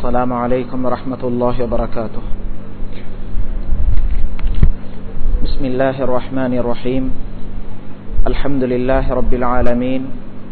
السلام عليكم ورحمة الله وبركاته بسم الله الرحمن الرحيم الحمد لله رب العالمين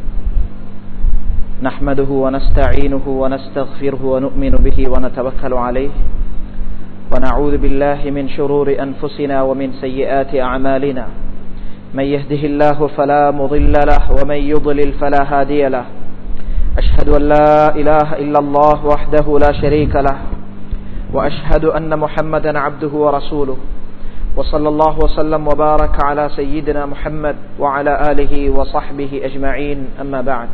نحمده ونستعينه ونستغفره ونؤمن به ونتوكل عليه ونعوذ بالله من شرور أنفسنا ومن سيئات أعمالنا من يهده الله فلا مضل له ومن يضلل فلا هادي له أشهد أن لا إله إلا الله وحده لا شريك له وأشهد أن محمدا عبده ورسوله وصلى الله وسلم وبارك على سيدنا محمد وعلى آله وصحبه أجمعين أما بعد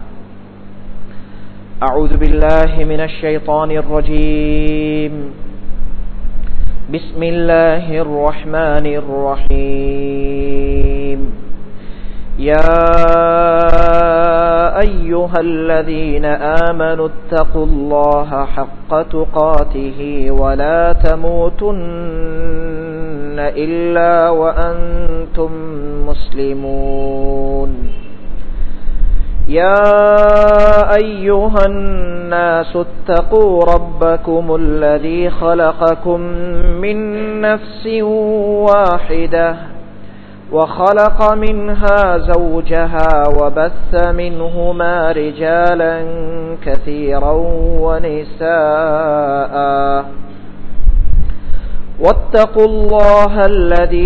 أعوذ بالله من الشيطان الرجيم بسم الله الرحمن الرحيم يا أيها الذين آمنوا اتقوا الله حق تقاته ولا تموتن إلا وأنتم مسلمون يا أيها الناس اتقوا ربكم الذي خلقكم من نفس واحدة وخلق منها زوجها وبث منهما رجالا كثيرا ونساء واتقوا الله الذي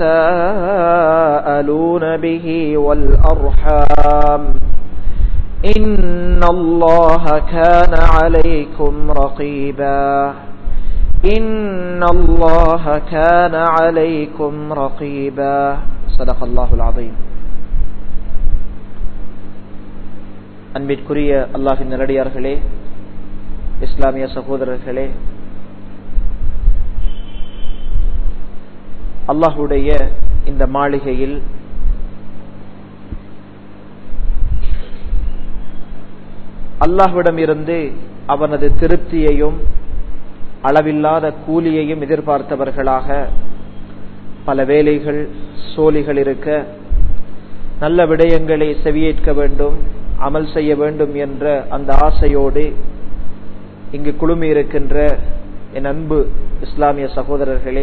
تساءلون به والأرحام إن الله كان عليكم رقيبا إن الله كان عليكم رقيبا صدق الله العظيم அன்பிற்குரிய அல்லாஹின் நல்லடியார்களே இஸ்லாமிய சகோதரர்களே அல்லாஹுடைய இந்த மாளிகையில் அல்லாஹ்விடம் இருந்து அவனது திருப்தியையும் அளவில்லாத கூலியையும் எதிர்பார்த்தவர்களாக பல வேலைகள் சோழிகள் இருக்க நல்ல விடயங்களை செவியேற்க வேண்டும் அமல் செய்ய வேண்டும் என்ற அந்த ஆசையோடு இங்கு குழுமி இருக்கின்ற என் அன்பு இஸ்லாமிய சகோதரர்களே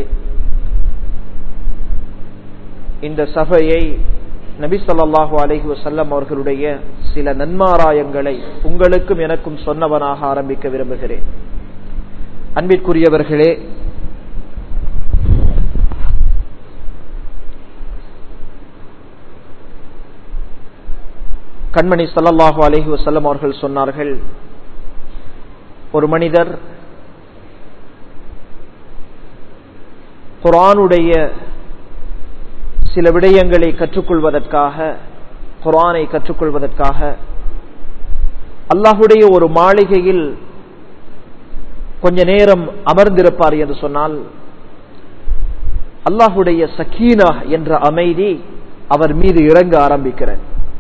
இந்த சபையை நபி சொல்லாஹு அலஹி வசல்லம் அவர்களுடைய சில நன்மாராயங்களை உங்களுக்கும் எனக்கும் சொன்னவனாக ஆரம்பிக்க விரும்புகிறேன் அன்பிற்குரியவர்களே கண்மணி சல்லல்லாஹு அலஹி வசல்லம் அவர்கள் சொன்னார்கள் ஒரு மனிதர் குரானுடைய சில விடயங்களை கற்றுக்கொள்வதற்காக குரானை கற்றுக்கொள்வதற்காக அல்லாஹுடைய ஒரு மாளிகையில் கொஞ்ச நேரம் அமர்ந்திருப்பார் என்று சொன்னால் அல்லாஹுடைய சக்கீனா என்ற அமைதி அவர் மீது இறங்க ஆரம்பிக்கிறார்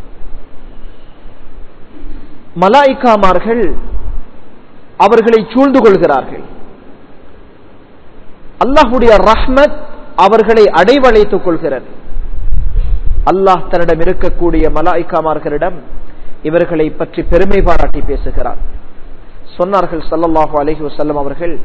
மலாய்க்காமார்கள் அவர்களை சூழ்ந்து கொள்கிறார்கள் அல்லாஹுடைய ரஹ்மத் அவர்களை அடைவழைத்துக் கொள்கிறது அல்லாஹ் தன்னிடம் இருக்கக்கூடிய மலாய்க்காமார்களிடம் இவர்களை பற்றி பெருமை பாராட்டி பேசுகிறார் சொன்னார்கள் சல்லல்லாஹு அலஹி வசல்லம் அவர்கள்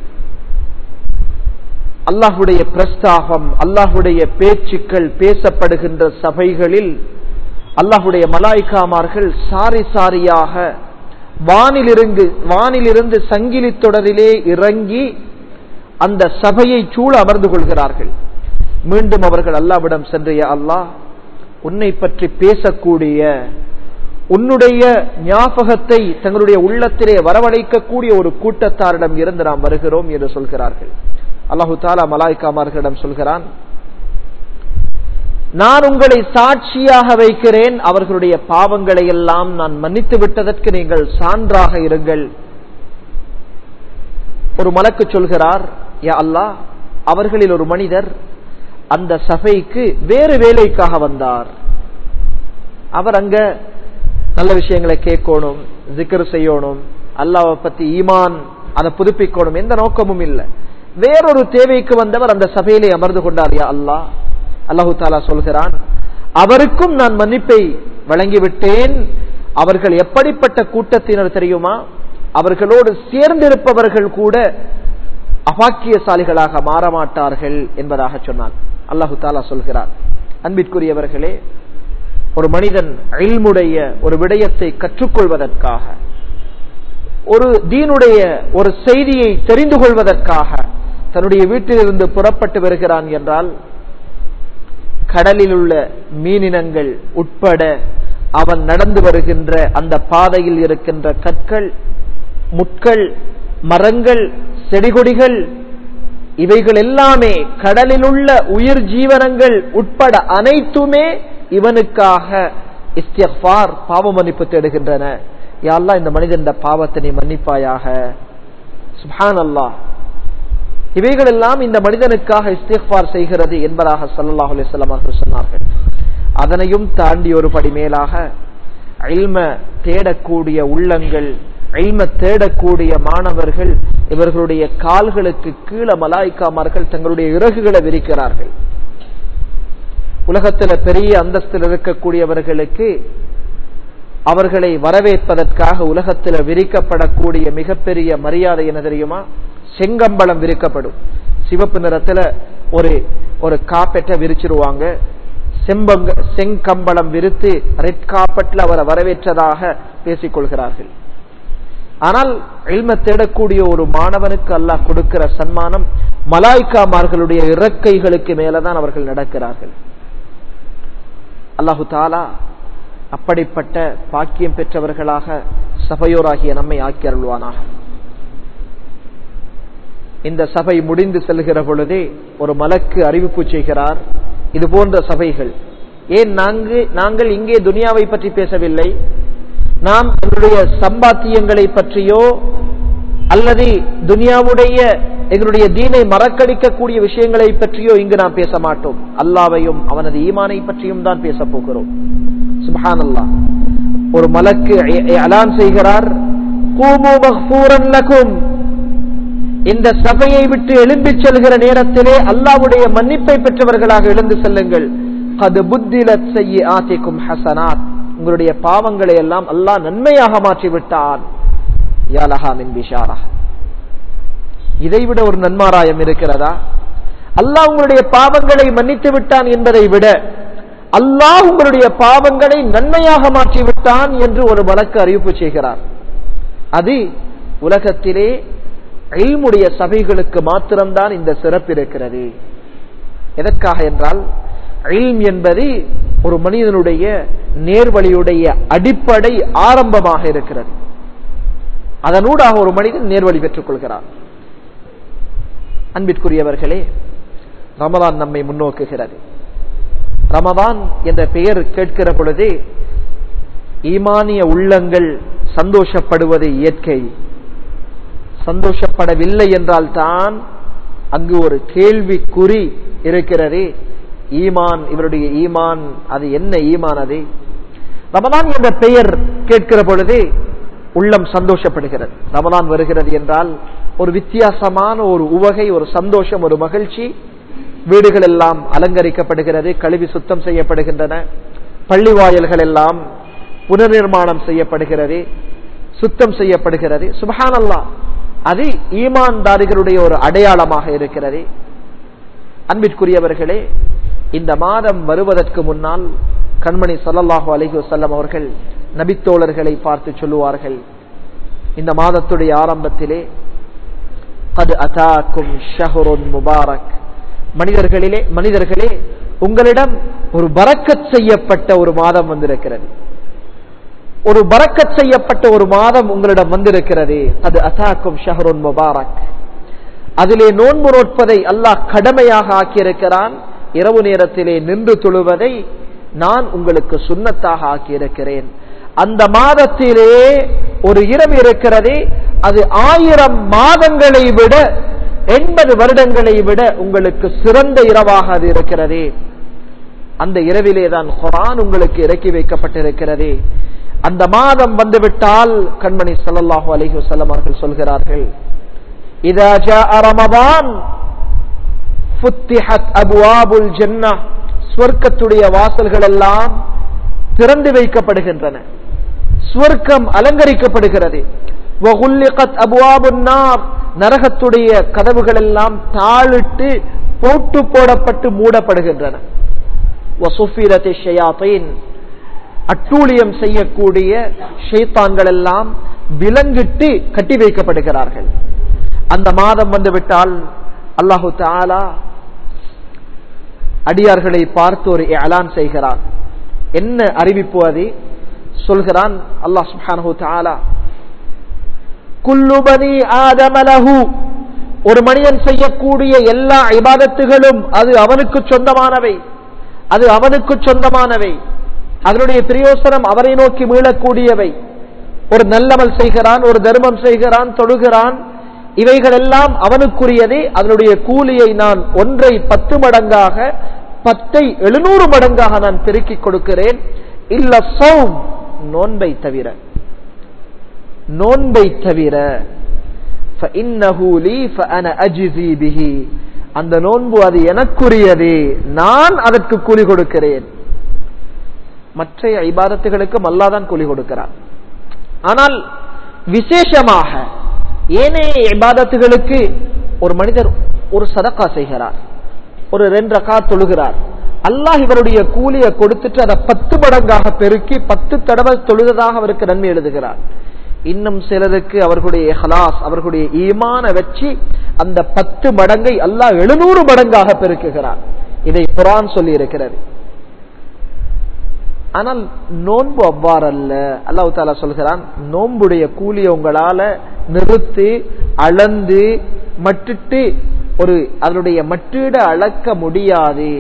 அல்லாஹுடைய பிரஸ்தாகம் அல்லாஹுடைய பேச்சுக்கள் பேசப்படுகின்ற சபைகளில் அல்லாஹுடைய மலாய்க்காமார்கள் சாரி சாரியாக வானிலிருந்து வானிலிருந்து சங்கிலி தொடரிலே இறங்கி அந்த சபையை சூழ அமர்ந்து கொள்கிறார்கள் மீண்டும் அவர்கள் அல்லாவிடம் சென்றைய அல்லாஹ் உன்னை பற்றி பேசக்கூடிய உன்னுடைய ஞாபகத்தை தங்களுடைய உள்ளத்திலே வரவழைக்கக்கூடிய ஒரு கூட்டத்தாரிடம் இருந்து நாம் வருகிறோம் என்று சொல்கிறார்கள் அல்லாஹு தாலா மலாய்க்காமார்களிடம் சொல்கிறான் நான் உங்களை சாட்சியாக வைக்கிறேன் அவர்களுடைய பாவங்களை எல்லாம் நான் மன்னித்து விட்டதற்கு நீங்கள் சான்றாக இருங்கள் ஒரு மலக்கு சொல்கிறார் யா அல்லாஹ் அவர்களில் ஒரு மனிதர் அந்த சபைக்கு வேறு வேலைக்காக வந்தார் அவர் அங்க நல்ல விஷயங்களை கேட்கணும் ஜிக்கர் செய்யணும் அல்லாவை பத்தி ஈமான் அதை புதுப்பிக்கணும் எந்த நோக்கமும் இல்லை வேறொரு தேவைக்கு வந்தவர் அந்த சபையிலே அமர்ந்து கொண்டார் யா அல்லாஹ் அல்லாஹு தாலா சொல்கிறான் அவருக்கும் நான் மன்னிப்பை வழங்கிவிட்டேன் அவர்கள் எப்படிப்பட்ட கூட்டத்தினர் தெரியுமா அவர்களோடு சேர்ந்திருப்பவர்கள் கூட அபாக்கியசாலிகளாக மாறமாட்டார்கள் என்பதாக சொன்னான் அல்லாஹு தாலா சொல்கிறார் அன்பிற்குரியவர்களே ஒரு மனிதன் இல்முடைய ஒரு விடயத்தை கற்றுக்கொள்வதற்காக ஒரு தீனுடைய ஒரு செய்தியை தெரிந்து கொள்வதற்காக தன்னுடைய வீட்டிலிருந்து புறப்பட்டு வருகிறான் என்றால் கடலில் உள்ள மீனினங்கள் உட்பட அவன் நடந்து வருகின்ற அந்த பாதையில் இருக்கின்ற கற்கள் முட்கள் மரங்கள் செடிகொடிகள் இவைகள் எல்லாமே கடலில் உள்ள உயிர் ஜீவனங்கள் உட்பட அனைத்துமே இவனுக்காக இஸ்திஃபார் பாவ மன்னிப்பு தேடுகின்றன யாழ்லா இந்த மனிதன் பாவத்தை நீ மன்னிப்பாயாக சுபான் அல்லாஹ் இவைகள் எல்லாம் இந்த மனிதனுக்காக இஸ்திஃபார் செய்கிறது என்பதாக சல்லாஹ் அலிஸ்லாம் அவர்கள் சொன்னார்கள் அதனையும் தாண்டி ஒரு படி மேலாக அல்ம தேடக்கூடிய உள்ளங்கள் அல்ம தேடக்கூடிய மாணவர்கள் இவர்களுடைய கால்களுக்கு கீழே மலாய்க்காமார்கள் தங்களுடைய இறகுகளை விரிக்கிறார்கள் உலகத்துல பெரிய அந்தஸ்தில் இருக்கக்கூடியவர்களுக்கு அவர்களை வரவேற்பதற்காக உலகத்தில் விரிக்கப்படக்கூடிய மிகப்பெரிய மரியாதை என்ன தெரியுமா செங்கம்பளம் விரிக்கப்படும் சிவப்பு நிறத்துல ஒரு ஒரு காப்பெட்டை விரிச்சிருவாங்க செம்பங்க செங்கம்பளம் விரித்து ரெட் காப்பெட்ல அவரை வரவேற்றதாக பேசிக் கொள்கிறார்கள் ஆனால் எல்ம தேடக்கூடிய ஒரு மாணவனுக்கு அல்லாஹ் கொடுக்கிற சன்மானம் மலாய்க்காமார்களுடைய இறக்கைகளுக்கு மேலதான் அவர்கள் நடக்கிறார்கள் அல்லாஹு தாலா அப்படிப்பட்ட பாக்கியம் பெற்றவர்களாக சபையோராகிய நம்மை ஆக்கி அருள்வானாக இந்த சபை முடிந்து செல்கிற பொழுதே ஒரு மலக்கு அறிவிப்பு செய்கிறார் இது போன்ற சபைகள் ஏன் நாங்கள் நாங்கள் இங்கே துனியாவை பற்றி பேசவில்லை நாம் எங்களுடைய சம்பாத்தியங்களை பற்றியோ அல்லது துனியாவுடைய எங்களுடைய தீனை மறக்கடிக்கக்கூடிய விஷயங்களை பற்றியோ இங்கு நாம் பேச மாட்டோம் அல்லாவையும் அவனது ஈமானை பற்றியும் தான் பேச போகிறோம் சுபஹான் அல்லா ஒரு மலக்கு அலான் செய்கிறார் இந்த சபையை விட்டு எழும்பிச் செல்கிற நேரத்திலே அல்லாவுடைய மன்னிப்பை பெற்றவர்களாக எழுந்து செல்லுங்கள் அது புத்திலத் செய்ய ஆத்திக்கும் ஹசனாத் உங்களுடைய பாவங்களை எல்லாம் அல்லாஹ் நன்மையாக மாற்றிவிட்டான் இதைவிட ஒரு நன்மாராயம் இருக்கிறதா அல்லாஹ் உங்களுடைய பாவங்களை மன்னித்து விட்டான் என்பதை விட அல்லாஹ் உங்களுடைய பாவங்களை நன்மையாக மாற்றிவிட்டான் என்று ஒரு வழக்கு அறிவிப்பு செய்கிறார் அது உலகத்திலே எல்முடைய சபைகளுக்கு மாத்திரம்தான் இந்த சிறப்பு இருக்கிறது எதற்காக என்றால் எல்ம் என்பது ஒரு மனிதனுடைய நேர்வழியுடைய அடிப்படை ஆரம்பமாக இருக்கிறது அதனூடாக ஒரு மனிதன் நேர்வழி பெற்றுக் கொள்கிறார் அன்பிற்குரியவர்களே ரமதான் நம்மை முன்னோக்குகிறது ரமதான் என்ற பெயர் கேட்கிற பொழுதே ஈமானிய உள்ளங்கள் சந்தோஷப்படுவது இயற்கை சந்தோஷப்படவில்லை என்றால் தான் அங்கு ஒரு கேள்விக்குறி இருக்கிறது ஈமான் இவருடைய ஈமான் அது என்ன ஈமான் அது ரமதான் என்ற பெயர் கேட்கிற பொழுது உள்ளம் சந்தோஷப்படுகிறது ரமதான் வருகிறது என்றால் ஒரு வித்தியாசமான ஒரு உவகை ஒரு சந்தோஷம் ஒரு மகிழ்ச்சி வீடுகள் எல்லாம் அலங்கரிக்கப்படுகிறது கழுவி சுத்தம் செய்யப்படுகின்றன பள்ளி வாயல்கள் எல்லாம் புனர்நிர்மாணம் செய்யப்படுகிறது சுத்தம் செய்யப்படுகிறது சுபஹானல்லா அது ஈமான்தாரிகளுடைய ஒரு அடையாளமாக இருக்கிறது அன்பிற்குரியவர்களே இந்த மாதம் வருவதற்கு முன்னால் கண்மணி சல்லல்லாஹு அலஹி வசல்லம் அவர்கள் நபித்தோழர்களை பார்த்து சொல்லுவார்கள் இந்த மாதத்துடைய ஆரம்பத்திலே அது அதாக்கும் ஷஹருன் முபாரக் மனிதர்களிலே மனிதர்களே உங்களிடம் ஒரு பறக்கத் செய்யப்பட்ட ஒரு மாதம் வந்திருக்கிறது ஒரு பறக்கத் செய்யப்பட்ட ஒரு மாதம் உங்களிடம் வந்திருக்கிறது அது அசாக்கும் ஷஹருன் முபாரக் அதிலே நோன்பு நோட்பதை அல்லாஹ் கடமையாக ஆக்கியிருக்கிறான் இரவு நேரத்திலே நின்று தொழுவதை நான் உங்களுக்கு சுண்ணத்தாக ஆக்கியிருக்கிறேன் அந்த மாதத்திலே ஒரு இரவு இருக்கிறது அது ஆயிரம் மாதங்களை விட எண்பது வருடங்களை விட உங்களுக்கு சிறந்த இரவாக அது இருக்கிறது அந்த இரவிலே தான் குரான் உங்களுக்கு இறக்கி வைக்கப்பட்டிருக்கிறது அந்த மாதம் வந்துவிட்டால் கண்மணி சல்லாஹூ அலஹி வசல்லம் அவர்கள் சொல்கிறார்கள் இதா ஜாஅ ரமதான் ஃபுத்திஹத் அபுவாபுல் ஜன்னா ஸ்வர்க்கத்துடைய வாசல்கள் எல்லாம் திறந்து வைக்கப்படுகின்றன சுவர்க்கம் அலங்கரிக்கப்படுகிறது وَغُلِّقَتْ أَبْوَابُ النَّارِ நரகத்துடைய கதவுகள் எல்லாம் தாளிட்டு போட்டு போடப்பட்டு மூடப்படுகின்றன وَصُفِّرَتِ الشَّيَاطِينُ அட்டூழியம் செய்யக்கூடிய ஷைத்தான்கள் எல்லாம் விலங்கிட்டு கட்டி வைக்கப்படுகிறார்கள் அந்த மாதம் வந்துவிட்டால் அல்லாஹு தாலா அடியார்களை பார்த்து ஒரு அலான் செய்கிறான் என்ன அறிவிப்பு அது சொல்கிறான் அல்லாஹ் சுப்ஹானஹு தஆலா குல்லு பனி ஆதமலஹு ஒரு மனிதன் செய்யக்கூடிய எல்லா இபாதத்துகளும் அது அவனுக்கு சொந்தமானவை அது அவனுக்கு சொந்தமானவை அதனுடைய பிரயோசனம் அவரை நோக்கி மீளக்கூடியவை ஒரு நல்லமல் செய்கிறான் ஒரு தர்மம் செய்கிறான் தொழுகிறான் இவைகள் எல்லாம் அவனுக்குரியதே அதனுடைய கூலியை நான் ஒன்றை பத்து மடங்காக பத்தை எழுநூறு மடங்காக நான் பெருக்கிக் கொடுக்கிறேன் இல்ல சௌம் நோன்பை தவிர நோன்பை தவிர فإنه لي فأنا أجزي به அந்த நோன்பு அது எனக்குரியது நான் அதற்கு கூலி கொடுக்கிறேன் மற்ற இபாதத்துகளுக்கும் அல்லாதான் கூலி கொடுக்கிறான் ஆனால் விசேஷமாக ஏனைய இபாதத்துகளுக்கு ஒரு மனிதர் ஒரு சதக்கா செய்கிறார் ஒரு ரெண்டு ரக்கா தொழுகிறார் அல்லாஹ் இவருடைய கூலியை கொடுத்துட்டு அதை பத்து மடங்காக பெருக்கி பத்து தடவை தொழுததாக அவருக்கு நன்மை எழுதுகிறார் இன்னும் சிலருக்கு அவர்களுடைய ஹலாஸ் அவர்களுடைய ஈமான வச்சு அந்த பத்து மடங்கை அல்லாஹ் எழுநூறு மடங்காக பெருக்குகிறார் இதை குரான் சொல்லி இருக்கிறது ஆனால் நோன்பு அவ்வாறல்ல அல்லாஹு தாலா சொல்கிறான் நோன்புடைய கூலியை உங்களால நிறுத்து அளந்து மட்டிட்டு ஒரு அதனுடைய மட்டிட அளக்க முடியாது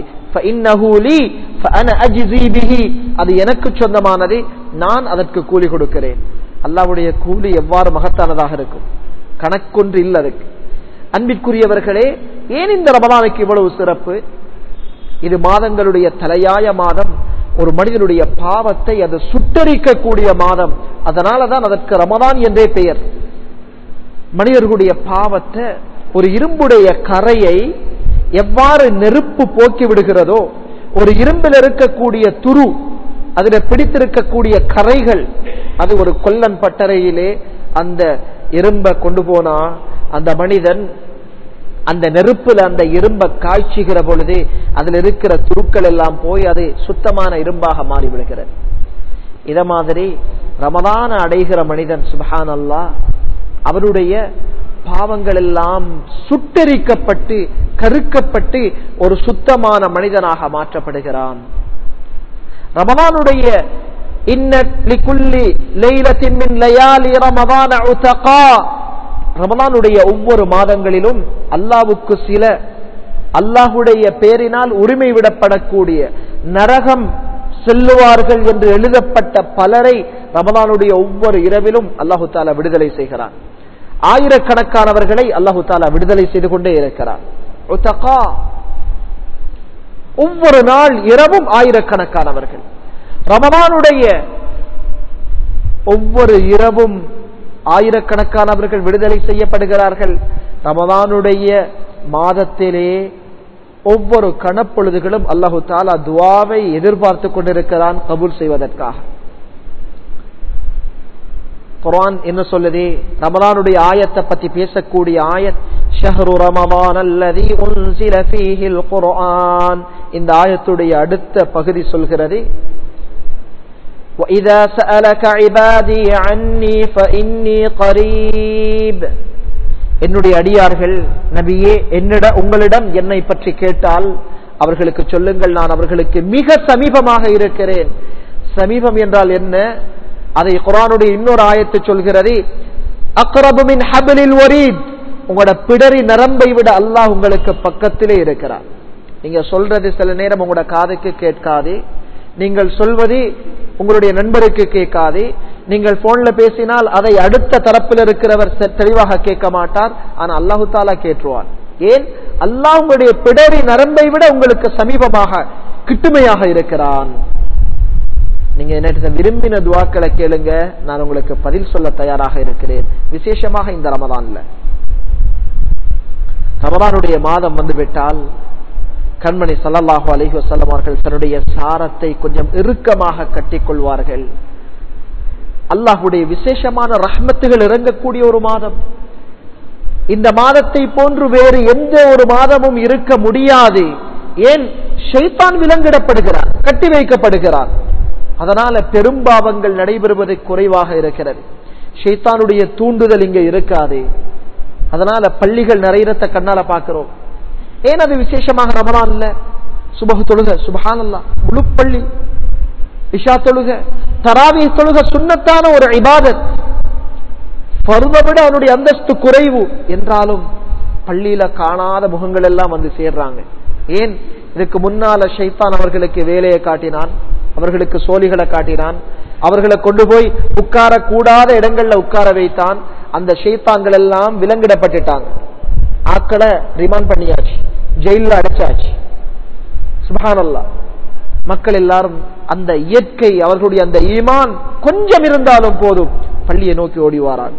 அது எனக்கு சொந்தமானது நான் அதற்கு கூலி கொடுக்கிறேன் அல்லாவுடைய கூலி எவ்வாறு மகத்தானதாக இருக்கும் கணக்கொன்று இல்லை அதுக்கு அன்பிற்குரியவர்களே ஏன் இந்த ரமதானுக்கு இவ்வளவு சிறப்பு இது மாதங்களுடைய தலையாய மாதம் ஒரு மனிதனுடைய பாவத்தை அது சுட்டரிக்கக்கூடிய மாதம் அதனாலதான் அதற்கு ரமதான் என்றே பெயர் மனிதர்களுடைய பாவத்தை ஒரு இரும்புடைய கரையை எவ்வாறு நெருப்பு போக்கி விடுகிறதோ ஒரு இரும்பில் இருக்கக்கூடிய துரு அதுல பிடித்திருக்கக்கூடிய கரைகள் அது ஒரு கொல்லன் பட்டறையிலே அந்த இரும்ப கொண்டு போனா அந்த மனிதன் அந்த நெருப்புல அந்த இரும்ப காய்ச்சுகிற பொழுது அதுல இருக்கிற துருக்கள் எல்லாம் போய் அது சுத்தமான இரும்பாக மாறிவிடுகிறது இத மாதிரி ரமதான அடைகிற மனிதன் சுபஹான் அல்லா அவருடைய பாவங்கள் எல்லாம் சுட்டரிக்கப்பட்டு கருக்கப்பட்டு ஒரு சுத்தமான மனிதனாக மாற்றப்படுகிறான் ரமதானுடைய ரமதானுடைய ஒவ்வொரு மாதங்களிலும் அல்லாவுக்கு சில அல்லாஹுடைய பேரினால் உரிமை விடப்படக்கூடிய நரகம் செல்லுவார்கள் என்று எழுதப்பட்ட பலரை ரமதானுடைய ஒவ்வொரு இரவிலும் அல்லாஹு தாலா விடுதலை செய்கிறார் ஆயிரக்கணக்கானவர்களை அல்லாஹு தாலா விடுதலை செய்து கொண்டே இருக்கிறார் ஒவ்வொரு நாள் இரவும் ஆயிரக்கணக்கானவர்கள் ரமதானுடைய ஒவ்வொரு இரவும் ஆயிரக்கணக்கானவர்கள் விடுதலை செய்யப்படுகிறார்கள் ரமதானுடைய மாதத்திலே ஒவ்வொரு கணப்பொழுதுகளும் அல்லாஹு தாலா துவாவை எதிர்பார்த்து கொண்டிருக்கிறான் கபூல் செய்வதற்காக குரான் என்ன சொல்லுது ரமலானுடைய ஆயத்தை பத்தி பேசக்கூடிய ஆயத் ஷஹரு ரமலான் அல்லதி உன்சில ஃபீஹில் குர்ஆன் இந்த ஆயத்துடைய அடுத்த பகுதி சொல்கிறது وَإِذَا سَأَلَكَ عِبَادِي عَنِّي فَإِنِّي قَرِيبٌ என்னுடைய அடியார்கள் நபியே என்னிட உங்களிடம் என்னை பற்றி கேட்டால் அவர்களுக்கு சொல்லுங்கள் நான் அவர்களுக்கு மிக சமீபமாக இருக்கிறேன் சமீபம் என்றால் என்ன அதை குரானுடைய இன்னொரு ஆயத்து சொல்கிறது அக்ரபுமின் ஹபலில் ஒரீத் உங்களோட பிடரி நரம்பை விட அல்லாஹ் உங்களுக்கு பக்கத்திலே இருக்கிறார் நீங்க சொல்றது சில நேரம் உங்களோட காதுக்கு கேட்காது நீங்கள் சொல்வது உங்களுடைய நண்பருக்கு கேட்காது நீங்கள் போன்ல பேசினால் அதை அடுத்த தரப்பில் இருக்கிறவர் தெளிவாக கேட்க மாட்டார் ஆனா அல்லாஹு தாலா கேட்டுருவார் ஏன் அல்லாஹ் உங்களுடைய பிடரி நரம்பை விட உங்களுக்கு சமீபமாக கிட்டுமையாக இருக்கிறான் நீங்க என்ன விரும்பின துவாக்களை கேளுங்க நான் உங்களுக்கு பதில் சொல்ல தயாராக இருக்கிறேன் விசேஷமாக இந்த ரமதான்ல ரமதானுடைய மாதம் வந்துவிட்டால் கண்மணி சல்லல்லாஹு அலைஹி வஸல்லம் அவர்கள் தன்னுடைய சாரத்தை கொஞ்சம் இறுக்கமாக கட்டிக்கொள்வார்கள் அல்லாஹுடைய விசேஷமான ரஹ்மத்துகள் இறங்கக்கூடிய ஒரு மாதம் இந்த மாதத்தை போன்று வேறு எந்த ஒரு மாதமும் இருக்க முடியாது ஏன் ஷைத்தான் விலங்கிடப்படுகிறார் கட்டி வைக்கப்படுகிறார் அதனால பெரும்பாவங்கள் நடைபெறுவது குறைவாக இருக்கிறது ஷைத்தானுடைய தூண்டுதல் இங்க இருக்காது அதனால பள்ளிகள் நிறையிறத்த கண்ணால பாக்குறோம் ஏன் அது விசேஷமாக ரமலான் இல்ல சுபகு தொழுக சுபஹானல்லா முழு பள்ளி இஷா தொழுக தராவி தொழுக சுண்ணத்தான ஒரு இபாதத் பருவ விட அவனுடைய அந்தஸ்து குறைவு என்றாலும் பள்ளியில காணாத முகங்கள் எல்லாம் வந்து சேர்றாங்க ஏன் இதுக்கு முன்னால ஷைத்தான் அவர்களுக்கு வேலையை காட்டினான் அவர்களுக்கு சோழிகளை காட்டினான் அவர்களை கொண்டு போய் உட்கார கூடாத இடங்கள்ல உட்கார வைத்தான் அந்த ஷைத்தான்கள் எல்லாம் விலங்கிடப்பட்டுட்டாங்க ஆக்களை ரிமாண்ட் பண்ணியாச்சு ஜெயில அடைச்சாச்சு சுபஹானல்லா மக்கள் எல்லாரும் அந்த இயற்கை அவர்களுடைய அந்த ஈமான் கொஞ்சம் இருந்தாலும் போதும் பள்ளியை நோக்கி ஓடிவாராங்க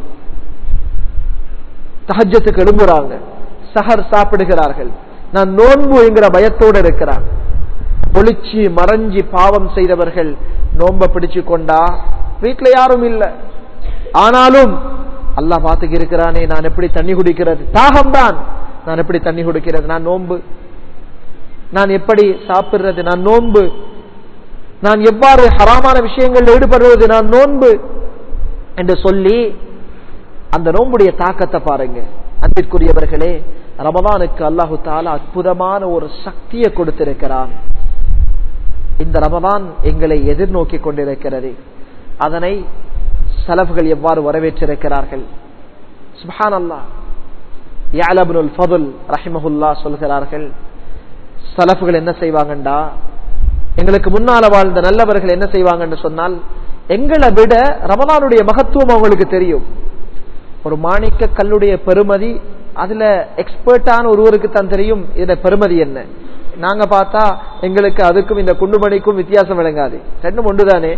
தஹஜத்துக்கு எழும்புறாங்க சஹர் சாப்பிடுகிறார்கள் நான் நோன்பு என்கிற பயத்தோடு இருக்கிறான் ஒளிச்சு மறைஞ்சி பாவம் செய்தவர்கள் நோம்ப பிடிச்சு கொண்டா வீட்டுல யாரும் இல்ல ஆனாலும் அல்லாஹ் பார்த்துக்கு இருக்கிறானே நான் எப்படி தண்ணி குடிக்கிறது தாகம் தான் நான் எப்படி தண்ணி குடிக்கிறது நான் நோன்பு நான் எப்படி சாப்பிடுறது நான் நோன்பு நான் எவ்வாறு ஹராமான விஷயங்களில் ஈடுபடுவது நான் நோன்பு என்று சொல்லி அந்த நோன்புடைய தாக்கத்தை பாருங்க அன்பிற்குரியவர்களே ரமதானுக்கு அல்லாஹு தாலா அற்புதமான ஒரு சக்தியை கொடுத்திருக்கிறான் இந்த ரமதான் எங்களை எதிர்நோக்கி கொண்டிருக்கிறது அதனை சலஃப்கள் எவ்வாறு வரவேற்றிருக்கிறார்கள் சுபஹான் அல்லா யாலபுல் ஃபதுல் ரஹிமஹுல்லா சொல்கிறார்கள் சலஃப்கள் என்ன செய்வாங்கண்டா எங்களுக்கு முன்னால வாழ்ந்த நல்லவர்கள் என்ன செய்வாங்கன்னு சொன்னால் எங்களை விட ரமலானுடைய மகத்துவம் அவங்களுக்கு தெரியும் ஒரு மாணிக்க கல்லுடைய பெருமதி அதுல எக்ஸ்பர்ட்டான ஒருவருக்கு தான் தெரியும் இதுல பெருமதி என்ன நாங்க பார்த்தா எங்களுக்கு அதுக்கும் இந்த குண்டுமணிக்கும் வித்தியாசம் விளங்காது ரெண்டும் ஒன்றுதானே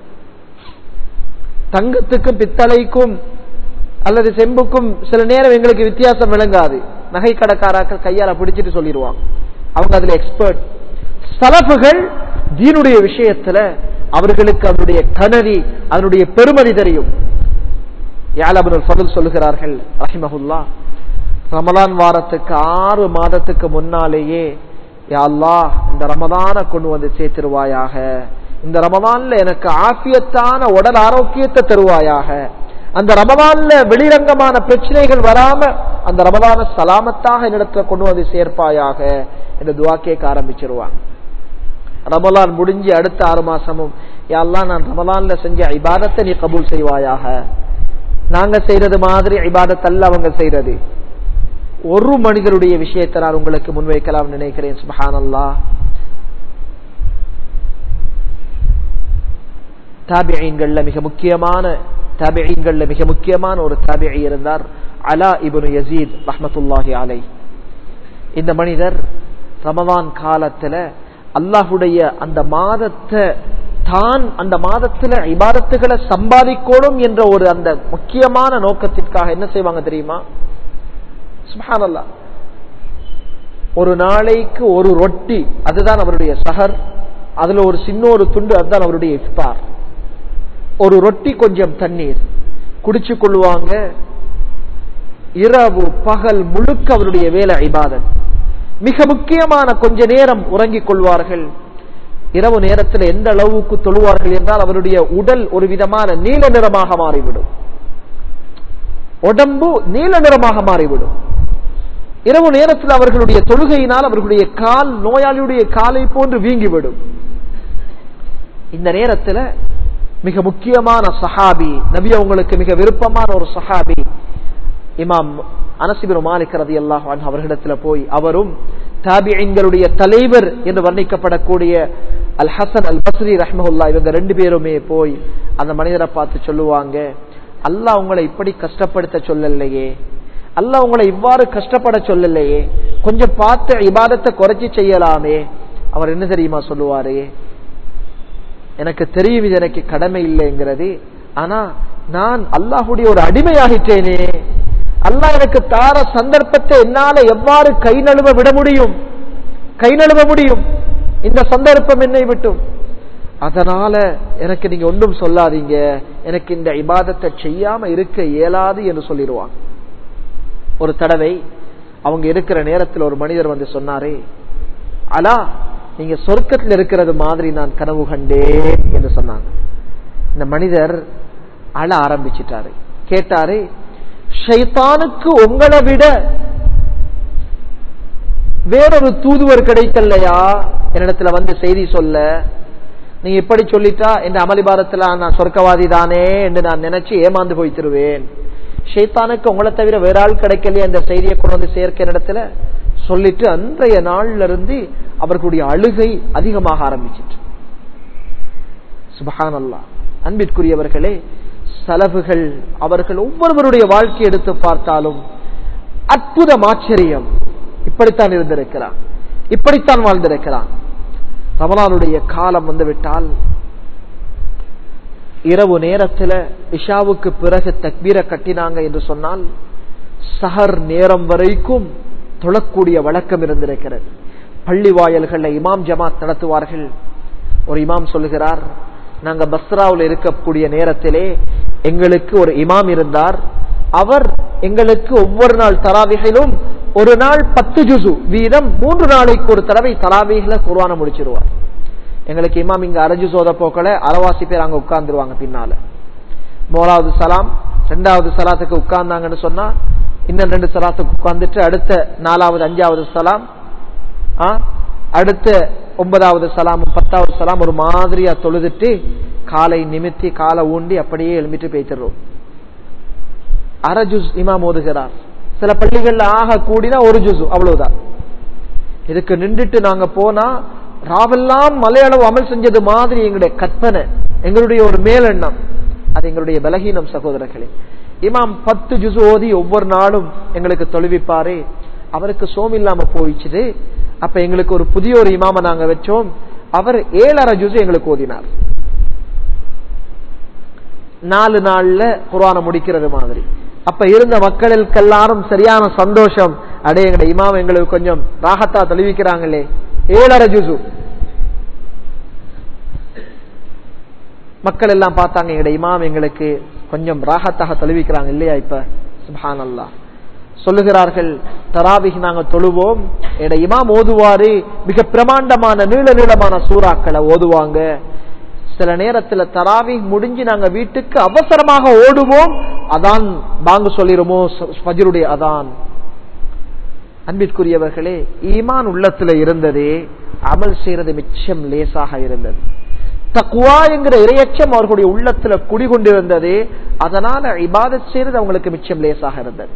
தங்கத்துக்கும் பித்தளைக்கும் அல்லது செம்புக்கும் சில நேரம் எங்களுக்கு வித்தியாசம் விளங்காது நகை கடைக்காராக்கள் கையால பிடிச்சிட்டு சொல்லிடுவாங்க அவங்க அதுல எக்ஸ்பர்ட் சலப்புகள் தீனுடைய விஷயத்துல அவர்களுக்கு அதனுடைய கனதி அதனுடைய பெருமதி தெரியும் யாலபுல் ஃபதுல் சொல்லுகிறார்கள் ரஹிமஹுல்லா ரமலான் வாரத்துக்கு ஆறு மாதத்துக்கு முன்னாலேயே யாழ்லா இந்த ரமதான கொண்டு வந்து சேர்த்திருவாயாக இந்த ரமதான்ல எனக்கு ஆபியத்தான உடல் ஆரோக்கியத்தை தருவாயாக அந்த ரமதான்ல வெளிரங்கமான பிரச்சனைகள் வராம அந்த ரமதான சலாமத்தாக என்னிடத்துல கொண்டு வந்து சேர்ப்பாயாக என்று துவா கேட்க ஆரம்பிச்சிருவாங்க ரமலான் முடிஞ்சு அடுத்த ஆறு மாசமும் யாழ்லாம் நான் ரமலான்ல செஞ்ச இபாதத்தை நீ கபூல் செய்வாயாக நாங்க செய்யறது மாதிரி இபாதத் அல்ல அவங்க செய்யறது ஒரு மனிதருடைய விஷயத்தை நான் உங்களுக்கு முன்வைக்கலாம் நினைக்கிறேன் சுபஹான் அல்லா தாபியங்கள்ல மிக முக்கியமான தாபியங்கள்ல மிக முக்கியமான ஒரு தாபியை இருந்தார் அலா இபுனு யசீத் ரஹமத்துல்லாஹி அலை இந்த மனிதர் ரமதான் காலத்துல அல்லாஹுடைய அந்த மாதத்தை தான் அந்த மாதத்துல இபாதத்துகளை சம்பாதிக்கணும் என்ற ஒரு அந்த முக்கியமான நோக்கத்திற்காக என்ன செய்வாங்க தெரியுமா சுபஹானல்லா ஒரு நாளைக்கு ஒரு ரொட்டி அதுதான் அவருடைய சஹர் அதுல ஒரு சின்ன ஒரு துண்டு அதுதான் அவருடைய இஃப்தார் ஒரு ரொட்டி கொஞ்சம் தண்ணீர் குடிச்சு கொள்ளுவாங்க இரவு பகல் முழுக்க அவருடைய வேலை இபாதத் மிக முக்கியமான கொஞ்ச நேரம் உறங்கிக் கொள்வார்கள் இரவு நேரத்தில் எந்த அளவுக்கு தொழுவார்கள் என்றால் அவருடைய உடல் ஒரு விதமான நீல நிறமாக மாறிவிடும் உடம்பு நீல நிறமாக மாறிவிடும் இரவு நேரத்தில் அவர்களுடைய தொழுகையினால் அவர்களுடைய கால் நோயாளியுடைய காலை போன்று வீங்கிவிடும் இந்த நேரத்தில் மிக முக்கியமான சஹாபி நபி அவங்களுக்கு மிக விருப்பமான ஒரு சஹாபி இமாம் அனசிபின் மாலிக் ரதி அல்லாஹ் அவர்களிடத்துல போய் அவரும் தாபியங்களுடைய தலைவர் என்று வர்ணிக்கப்படக்கூடிய அல் ஹசன் அல் பஸ்ரி ரஹ்மஹுல்லா இவங்க ரெண்டு பேருமே போய் அந்த மனிதரை பார்த்து சொல்லுவாங்க அல்லாஹ் உங்களை இப்படி கஷ்டப்படுத்த சொல்லலையே அல்லாஹ் உங்களை இவ்வாறு கஷ்டப்பட சொல்லலையே கொஞ்சம் பார்த்து இபாதத்தை குறைச்சி செய்யலாமே அவர் என்ன தெரியுமா சொல்லுவாரு எனக்கு தெரியும் இது எனக்கு கடமை இல்லைங்கிறது ஆனா நான் அல்லாஹுடைய ஒரு அடிமையாகிட்டேனே அல்லாஹ் எனக்கு தார சந்தர்ப்பத்தை என்னால எவ்வாறு கை நழுவ விட முடியும் கை நழுவ முடியும் இந்த சந்தர்ப்பம் என்னை விட்டும் அதனால எனக்கு நீங்க ஒன்றும் சொல்லாதீங்க எனக்கு இந்த இபாதத்தை செய்யாம இருக்க இயலாது என்று சொல்லிடுவான் ஒரு தடவை அவங்க இருக்கிற நேரத்தில் ஒரு மனிதர் வந்து சொன்னாரே அலா நீங்க சொர்க்கத்தில் இருக்கிறது மாதிரி நான் கனவு கண்டேன் என்று சொன்னாங்க இந்த மனிதர் அழ ஆரம்பிச்சிட்டாரு கேட்டாரு ஷைத்தானுக்கு உங்களை விட வேறொரு தூதுவர் கிடைக்கலையா என்னிடத்துல வந்து செய்தி சொல்ல நீ இப்படி சொல்லிட்டா இந்த அமளிபாரத்துல நான் சொர்க்கவாதி தானே என்று நான் நினைச்சு ஏமாந்து போய்த்திருவேன் ஷைத்தானுக்கு உங்களை தவிர வேற ஆள் கிடைக்கலையே இந்த செய்தியை கொண்டு வந்து சேர்க்க இடத்துல சொல்லிட்டு அன்றைய நாள்ல இருந்து அவர்களுடைய அழுகை அதிகமாக ஆரம்பிச்சிட்டு சுபஹான் அல்லா அன்பிற்குரியவர்களே செலவுகள் அவர்கள் ஒவ்வொருவருடைய வாழ்க்கை எடுத்து பார்த்தாலும் அற்புதம் ஆச்சரியம் இப்படித்தான் இருந்திருக்கிறான் இப்படித்தான் வாழ்ந்திருக்கிறான் ரமலானுடைய காலம் வந்துவிட்டால் இரவு நேரத்தில் இஷாவுக்கு பிறகு தக்பீர கட்டினாங்க என்று சொன்னால் சஹர் நேரம் வரைக்கும் தொழக்கூடிய வழக்கம் இருந்திருக்கிறது பள்ளி வாயல்களில் இமாம் ஜமாத் நடத்துவார்கள் ஒரு இமாம் சொல்லுகிறார் நாங்க பஸ்ராவில் இருக்கக்கூடிய நேரத்திலே எங்களுக்கு ஒரு இமாம் இருந்தார் அவர் எங்களுக்கு ஒவ்வொரு நாள் தராவிகளும் ஒரு நாள் பத்து ஜுசு வீதம் மூன்று நாளைக்கு ஒரு தடவை தராவிகளை குர்வான முடிச்சிருவார் எங்களுக்கு இமாம் இங்க அரஜு சோத போக்கல அறவாசி பேர் அங்க உட்கார்ந்துருவாங்க பின்னால மூணாவது சலாம் ரெண்டாவது சலாத்துக்கு உட்கார்ந்தாங்கன்னு சொன்னா இன்னும் ரெண்டு சலாத்துக்கு உட்கார்ந்துட்டு அடுத்த நாலாவது அஞ்சாவது சலாம் அடுத்த ஒன்பதாவது சலாம் பத்தாவது சலாம் ஒரு மாதிரியா தொழுதுட்டு காலை நிமித்தி காலை ஊண்டி அப்படியே எழும்பிட்டு பேசிடுறோம் அரை ஜூஸ் இமாம் ஓதுகிறார் சில பள்ளிகள்ல ஆக கூடினா ஒரு ஜூஸ் அவ்வளவுதான் இதுக்கு நின்றுட்டு நாங்க போனா ராவெல்லாம் மலையளவு அமல் செஞ்சது மாதிரி எங்களுடைய கற்பனை எங்களுடைய ஒரு மேலெண்ணம் அது எங்களுடைய பலகீனம் சகோதரர்களே இமாம் பத்து ஜுசு ஓதி ஒவ்வொரு நாளும் எங்களுக்கு தொழுவிப்பாரு அவருக்கு சோம் இல்லாம போயிடுச்சுது அப்ப எங்களுக்கு ஒரு புதிய ஒரு இமாம நாங்க வச்சோம் அவர் ஏழரை ஜுசு எங்களுக்கு ஓதினார் நாலு நாள்ல குரான முடிக்கிறது மாதிரி அப்ப இருந்த மக்களுக்கு எல்லாரும் சரியான சந்தோஷம் அடே எங்கட இமாம் எங்களுக்கு கொஞ்சம் ராகத்தா தெளிவிக்கிறாங்களே ஏழரை ஜூசு மக்கள் எல்லாம் பார்த்தாங்க எங்கட இமாம் எங்களுக்கு கொஞ்சம் ராகத்தாக தெளிவிக்கிறாங்க இல்லையா இப்ப சுபான் அல்லா சொல்லுகிறார்கள் தராபிக் நாங்க தொழுவோம் எட இமாம் ஓதுவாரு மிக பிரமாண்டமான நீள நீளமான சூறாக்களை ஓதுவாங்க சில நேரத்துல தராவி முடிஞ்சு நாங்க வீட்டுக்கு அவசரமாக ஓடுவோம் அதான் வாங்க சொல்லிருமோ ஃபஜருடைய அதான் அன்பிற்குரியவர்களே ஈமான் உள்ளத்துல இருந்ததே அமல் செய்யறது மிச்சம் லேசாக இருந்தது தக்குவா என்கிற இரையச்சம் அவர்களுடைய உள்ளத்துல குடிகொண்டிருந்தது அதனால இபாதத் செய்யறது அவங்களுக்கு மிச்சம் லேசாக இருந்தது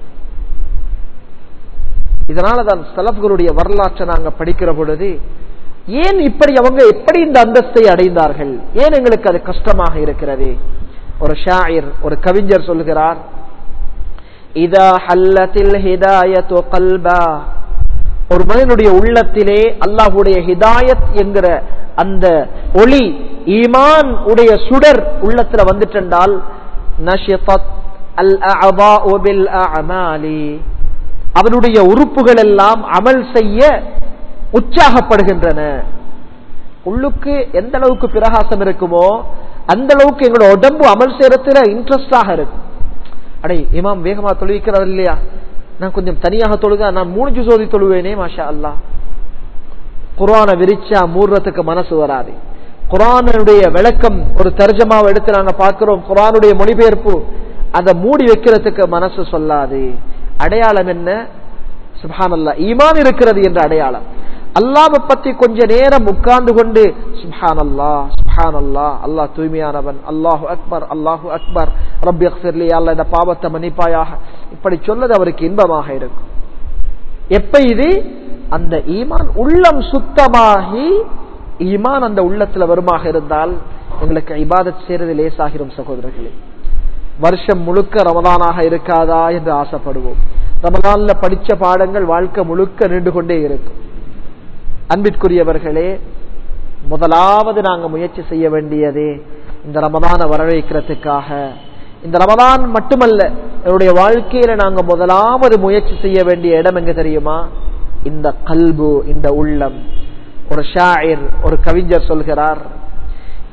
இதனாலதான் சலப்களுடைய வரலாற்றை நாங்க படிக்கிற பொழுது ஏன் இப்படி அவங்க எப்படி இந்த அந்தஸ்தை அடைந்தார்கள் ஏன் எங்களுக்கு அது கஷ்டமாக இருக்கிறது ஒரு ஷாயிர் ஒரு கவிஞர் சொல்லுகிறார் இதா ஹல்லத்தில் ஹிதாயத்து கல்பா ஒரு மனிதனுடைய உள்ளத்திலே அல்லாஹுடைய ஹிதாயத் என்கிற அந்த ஒளி ஈமான் உடைய சுடர் உள்ளத்துல வந்துட்டென்றால் நஷிதத் அல் அஅதாஉ பில் அஅமாலி அவனுடைய உறுப்புகள் எல்லாம் அமல் செய்ய உற்சாகப்படுகின்றன உள்ளுக்கு எந்த அளவுக்கு பிரகாசம் இருக்குமோ அந்த அளவுக்கு எங்களோட உடம்பு அமல் செய்யறதுல இன்ட்ரெஸ்டாக இருக்கும் அடே இமாம் வேகமா தொழுவிக்கிறார் இல்லையா நான் கொஞ்சம் தனியாக தொழுக நான் மூணு ஜூசோதி தொழுவேனே மாஷா அல்லா குரான விரிச்சா மூர்றதுக்கு மனசு வராது குரானுடைய விளக்கம் ஒரு தர்ஜமாவை எடுத்து நாங்க பார்க்கிறோம் குரானுடைய மொழிபெயர்ப்பு அதை மூடி வைக்கிறதுக்கு மனசு சொல்லாது அடையாளம் என்ன சுபான் அல்லா ஈமான் இருக்கிறது என்ற அடையாளம் அல்லாவை பத்தி கொஞ்ச நேரம் உட்கார்ந்து கொண்டு சுஹான் அல்லா சுஹான் அல்லா அல்லாஹ் தூய்மையானவன் அல்லாஹு அக்பர் அல்லாஹு அக்பர் ரப்பி அக்ஃபிர்லி அல்ல இந்த பாவத்தை மன்னிப்பாயாக இப்படி சொன்னது அவருக்கு இன்பமாக இருக்கும் எப்ப இது அந்த ஈமான் உள்ளம் சுத்தமாகி ஈமான் அந்த உள்ளத்துல வருமாக இருந்தால் எங்களுக்கு இபாதத் செய்யறது லேசாகிரும் சகோதரர்களே வருஷம் முழுக்க ரமதானாக இருக்காதா என்று ஆசைப்படுவோம் ரமதான்ல படிச்ச பாடங்கள் வாழ்க்கை முழுக்க நின்று கொண்டே இருக்கும் அன்பிற்குரியவர்களே முதலாவது நாங்க முயற்சி செய்ய வேண்டியது இந்த ரமதான வரவேற்கிறதுக்காக இந்த ரமதான் மட்டுமல்ல என்னுடைய வாழ்க்கையில நாங்க முதலாவது முயற்சி செய்ய வேண்டிய இடம் எங்க தெரியுமா இந்த கல்பு இந்த உள்ளம் ஒரு ஷாயிர் ஒரு கவிஞர் சொல்கிறார்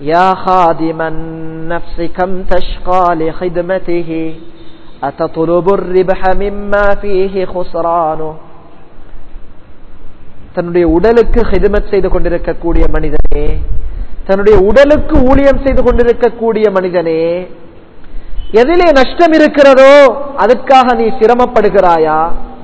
يا خادم النفس كم تشقى لخدمته أتطلب الربح مما فيه خسرانه தன்னுடைய உடலுக்கு ஹிதமத் செய்து கொண்டிருக்கக்கூடிய மனிதனே தன்னுடைய உடலுக்கு ஊழியம் செய்து கொண்டிருக்கக்கூடிய மனிதனே எதிலே நஷ்டம் இருக்கிறதோ அதுக்காக நீ சிரமப்படுகிறாயா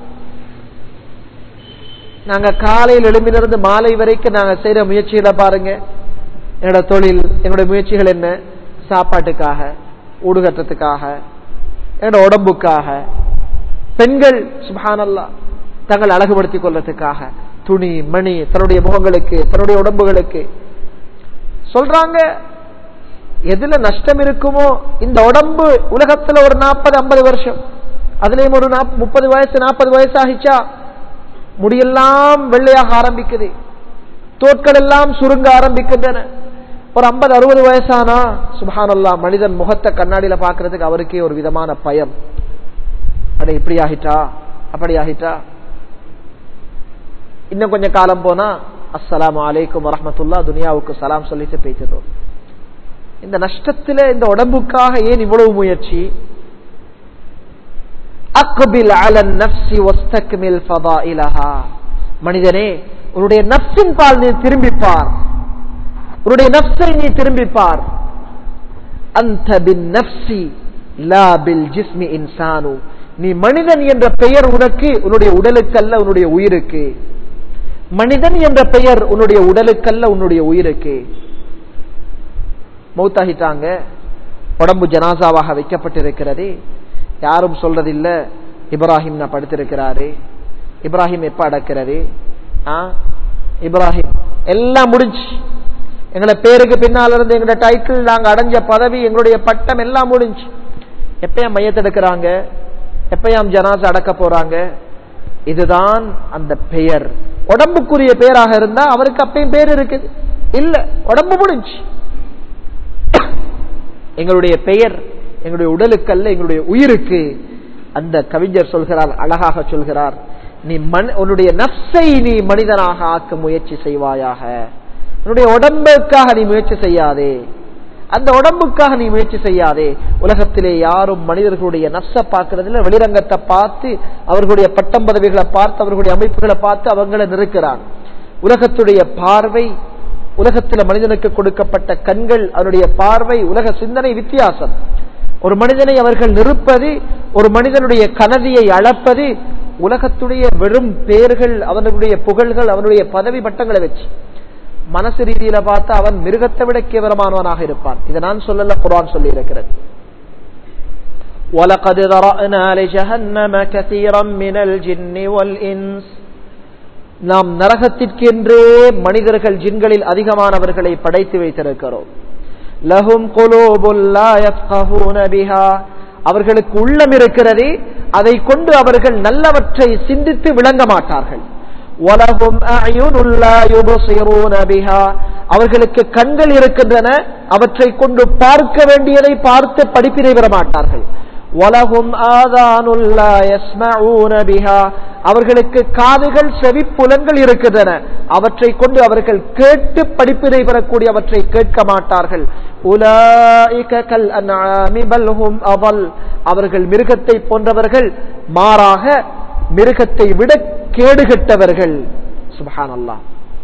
நாங்க காலையில் எழும்பிலிருந்து மாலை வரைக்கும் நாங்க செய்யற முயற்சிகளை பாருங்க என்னோட தொழில் என்னோட முயற்சிகள் என்ன சாப்பாட்டுக்காக ஊடுகட்டத்துக்காக என்னோட உடம்புக்காக பெண்கள் சுபானல்லா தங்கள் அழகுபடுத்திக் கொள்றதுக்காக துணி மணி தன்னுடைய முகங்களுக்கு தன்னுடைய உடம்புகளுக்கு சொல்றாங்க எதுல நஷ்டம் இருக்குமோ இந்த உடம்பு உலகத்துல ஒரு நாற்பது ஐம்பது வருஷம் அதுலயும் ஒரு முப்பது வயசு நாற்பது வயசு ஆகிச்சா முடியெல்லாம் வெள்ளையாக ஆரம்பிக்குது தோட்கள் எல்லாம் சுருங்க ஆரம்பிக்கின்றன ஒரு ஐம்பது அறுபது வயசானா சுபானல்லா மனிதன் முகத்தை கண்ணாடியில பாக்குறதுக்கு அவருக்கே ஒரு விதமான பயம் அட இப்படி ஆகிட்டா அப்படி ஆகிட்டா இன்னும் கொஞ்சம் காலம் போனா அஸ்ஸலாம் அலைக்கும் வரமத்துல்லா துனியாவுக்கு சலாம் சொல்லிட்டு பேசிடுறோம் இந்த நஷ்டத்துல இந்த உடம்புக்காக ஏன் இவ்வளவு முயற்சி அக்பில் அலன் நப்சி வஸ்தக்மில் ஃபதாயிலஹா மனிதனே உன்னுடைய நப்சின் பால் நீ திரும்பிப்பார் உன்னுடைய நப்சை நீ திரும்பிப்பார் அந்த பின் நப்சி லா பில் ஜிஸ்மி இன்சானு நீ மனிதன் என்ற பெயர் உனக்கு உன்னுடைய உடலுக்கல்ல உன்னுடைய உயிருக்கு மனிதன் என்ற பெயர் உன்னுடைய உடலுக்கல்ல உன்னுடைய உயிருக்கு மௌத்தாகிட்டாங்க உடம்பு ஜனாசாவாக வைக்கப்பட்டிருக்கிறது யாரும் சொல்றதில்ல இப்ராஹிம் நான் படுத்திருக்கிறாரு இப்ராஹிம் எப்ப அடக்கிறது இப்ராஹிம் எல்லாம் முடிஞ்சு எங்களை பேருக்கு பின்னால் இருந்து எங்களோட டைட்டில் நாங்க அடைஞ்ச பதவி எங்களுடைய பட்டம் எல்லாம் முடிஞ்சு எப்பயாம் மையத்தெடுக்கிறாங்க எப்பயாம் ஜனாசா அடக்க போறாங்க இதுதான் அந்த பெயர் உடம்புக்குரிய பேராக இருந்தா அவருக்கு அப்பயும் பேர் இருக்குது இல்ல உடம்பு முடிஞ்சு எங்களுடைய பெயர் எங்களுடைய உடலுக்கு எங்களுடைய உயிருக்கு அந்த கவிஞர் சொல்கிறார் அழகாக சொல்கிறார் நீ மண் உன்னுடைய நப்சை நீ மனிதனாக ஆக்க முயற்சி செய்வாயாக உன்னுடைய உடம்புக்காக நீ முயற்சி செய்யாதே அந்த உடம்புக்காக நீ முயற்சி செய்யாதே உலகத்திலே யாரும் மனிதர்களுடைய நப்ச பார்க்கறதுல வெளிரங்கத்தை பார்த்து அவர்களுடைய பட்டம் பதவிகளை பார்த்து அவர்களுடைய அமைப்புகளை பார்த்து அவங்களை நிறுக்கிறான் உலகத்துடைய பார்வை உலகத்துல மனிதனுக்கு கொடுக்கப்பட்ட கண்கள் அவருடைய பார்வை உலக சிந்தனை வித்தியாசம் ஒரு மனிதனை அவர்கள் நிறுப்பது ஒரு மனிதனுடைய கனதியை அளப்பது உலகத்துடைய வெறும் பேர்கள் அவனுடைய புகழ்கள் அவனுடைய பதவி பட்டங்களை வச்சு மனசு ரீதியில பார்த்தா அவன் மிருகத்தை விட கேவலமானவனாக இருப்பான் இதை நான் சொல்லல குரான் சொல்லி இருக்கிறது وَلَقَدْ ذَرَأْنَا لِجَهَنَّمَ كَثِيرًا مِنَ الْجِنِّ وَالْإِنسِ நாம் நரகத்திற்கென்றே மனிதர்கள் ஜின்களில் அதிகமானவர்களை படைத்து வைத்திருக்கிறோம் لَهُمْ قُلُوبٌ لَا يَفْقَهُونَ بِهَا அவர்களுக்கு உள்ளம் இருக்கிறதே அதை கொண்டு அவர்கள் நல்லவற்றை சிந்தித்து விளங்க மாட்டார்கள் وَلَهُمْ أَعْيُنٌ لَا يُبْصِرُونَ بِهَا அவர்களுக்கு கண்கள் இருக்கின்றன அவற்றை கொண்டு பார்க்க வேண்டியதை பார்த்து படிப்பினை பெற மாட்டார்கள் وَلَهُمْ آذَانٌ لَا يَسْمَعُونَ بِهَا அவர்களுக்கு காதுகள் செவிப்புலன்கள் இருக்கின்றன அவற்றை கொண்டு அவர்கள் கேட்டு படிப்பினை பெறக்கூடிய அவற்றை கேட்க மாட்டார்கள் أُولَئِكَ كَالْأَنْعَامِ بَلْ هُمْ أَضَلُّ அவர்கள் மிருகத்தை போன்றவர்கள் மாறாக மிருகத்தை விட கேடுகட்டவர்கள் சுபஹான் அல்லாஹ்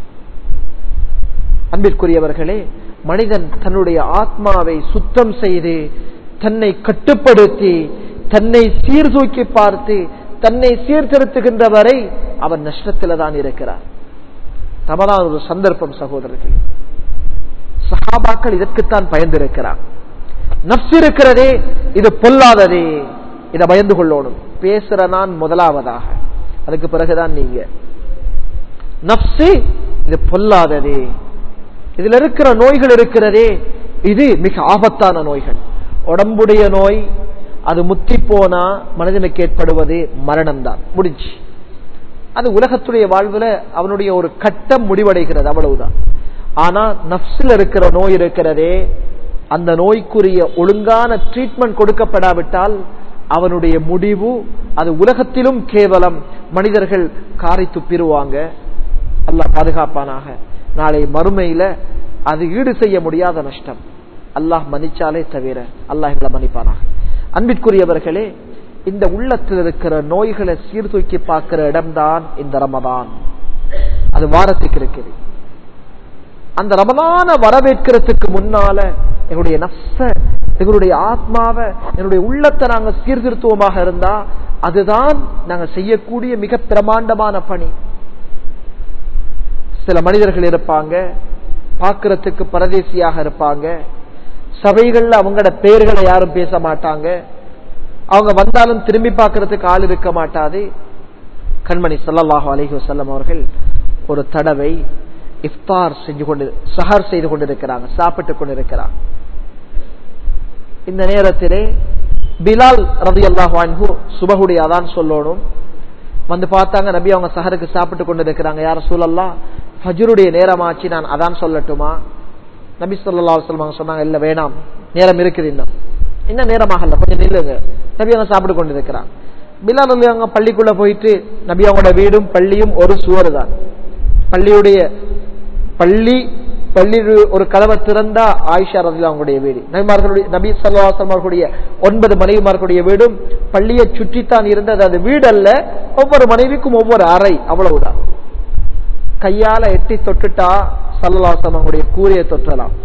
அன்பிற்குரியவர்களே மனிதன் தன்னுடைய ஆத்மாவை சுத்தம் செய்து தன்னை கட்டுப்படுத்தி தன்னை சீர்தூக்கி பார்த்து தன்னை சீர்திருத்துகின்ற வரை அவன் நஷ்டத்தில் தான் இருக்கிறார் தவறான ஒரு சந்தர்ப்பம் சகோதரர்கள் சஹாபாக்கள் இதற்குத்தான் பயந்திருக்கிறார் நப்ஸ் இருக்கிறதே இது பொல்லாததே இதை பயந்து கொள்ளணும் பேசுற நான் முதலாவதாக அதுக்கு பிறகுதான் நீங்க நப்சு இது பொல்லாததே இதுல இருக்கிற நோய்கள் இருக்கிறதே இது மிக ஆபத்தான நோய்கள் உடம்புடைய நோய் அது முத்தி போனா மனிதனுக்கு ஏற்படுவது மரணம் தான் முடிஞ்சு அது உலகத்துடைய வாழ்வுல அவனுடைய ஒரு கட்டம் முடிவடைகிறது அவ்வளவுதான் ஆனா நப்சில் இருக்கிற நோய் இருக்கிறதே அந்த நோய்க்குரிய ஒழுங்கான ட்ரீட்மெண்ட் கொடுக்கப்படாவிட்டால் அவனுடைய முடிவு அது உலகத்திலும் கேவலம் மனிதர்கள் காரை துப்பிடுவாங்க அல்ல பாதுகாப்பானாக நாளை மறுமையில அது ஈடு செய்ய முடியாத நஷ்டம் அல்லாஹ் மன்னிச்சாலே தவிர அல்லாஹ் எங்களை மன்னிப்பானாக அன்பிற்குரியவர்களே இந்த உள்ளத்தில் இருக்கிற நோய்களை சீர்தூக்கி பார்க்கிற இடம்தான் இந்த ரமதான் அது வாரத்துக்கு இருக்குது அந்த ரமதான வரவேற்கிறதுக்கு முன்னால எங்களுடைய நப்ச எங்களுடைய ஆத்மாவை என்னுடைய உள்ளத்தை நாங்க சீர்திருத்துவமாக இருந்தா அதுதான் நாங்க செய்யக்கூடிய மிக பிரமாண்டமான பணி சில மனிதர்கள் இருப்பாங்க பார்க்கறதுக்கு பரதேசியாக இருப்பாங்க சபைகள்ல அவங்களோட பெயர்களை யாரும் பேச மாட்டாங்க அவங்க வந்தாலும் திரும்பி பார்க்கறதுக்கு ஆள் இருக்க மாட்டாது கண்மணி சல்லல்லாஹு அலைஹி வஸல்லம் அவர்கள் ஒரு தடவை இஃப்தார் செஞ்சு கொண்டு சஹர் செய்து கொண்டிருக்கிறாங்க சாப்பிட்டு கொண்டிருக்கிறாங்க இந்த நேரத்திலே பிலால் ரதி அல்லாஹு சுபகுடைய அதான் சொல்லணும் வந்து பார்த்தாங்க நபி அவங்க சஹருக்கு சாப்பிட்டு கொண்டு இருக்கிறாங்க யார சூழல்லா ஃபஜ்ருடைய நேரமாச்சு நான் அதான் சொல்லட்டுமா நபி சொல்லா சொல்லுவாங்க சொன்னாங்க இல்ல வேணாம் நேரம் இருக்குது இன்னும் இன்னும் நேரமாகல கொஞ்சம் நில்லுங்க நபி அவங்க சாப்பிட்டு கொண்டு இருக்கிறாங்க பிலால் அலி அவங்க பள்ளிக்குள்ள போயிட்டு நபி அவங்களோட வீடும் பள்ளியும் ஒரு சுவர் தான் பள்ளியுடைய பள்ளி பள்ளி ஒரு கதவை திறந்தா ஆயிஷா ரதில் அவங்களுடைய வீடு நபிமார்களுடைய நபி சல்லாசம் அவர்களுடைய ஒன்பது மனைவிமார்களுடைய வீடும் பள்ளியை சுற்றித்தான் இருந்தது அது வீடு அல்ல ஒவ்வொரு மனைவிக்கும் ஒவ்வொரு அறை அவ்வளவுதான் கையால எட்டி தொட்டுட்டா சல்லாசம் அவங்களுடைய கூரையை தொற்றலாம்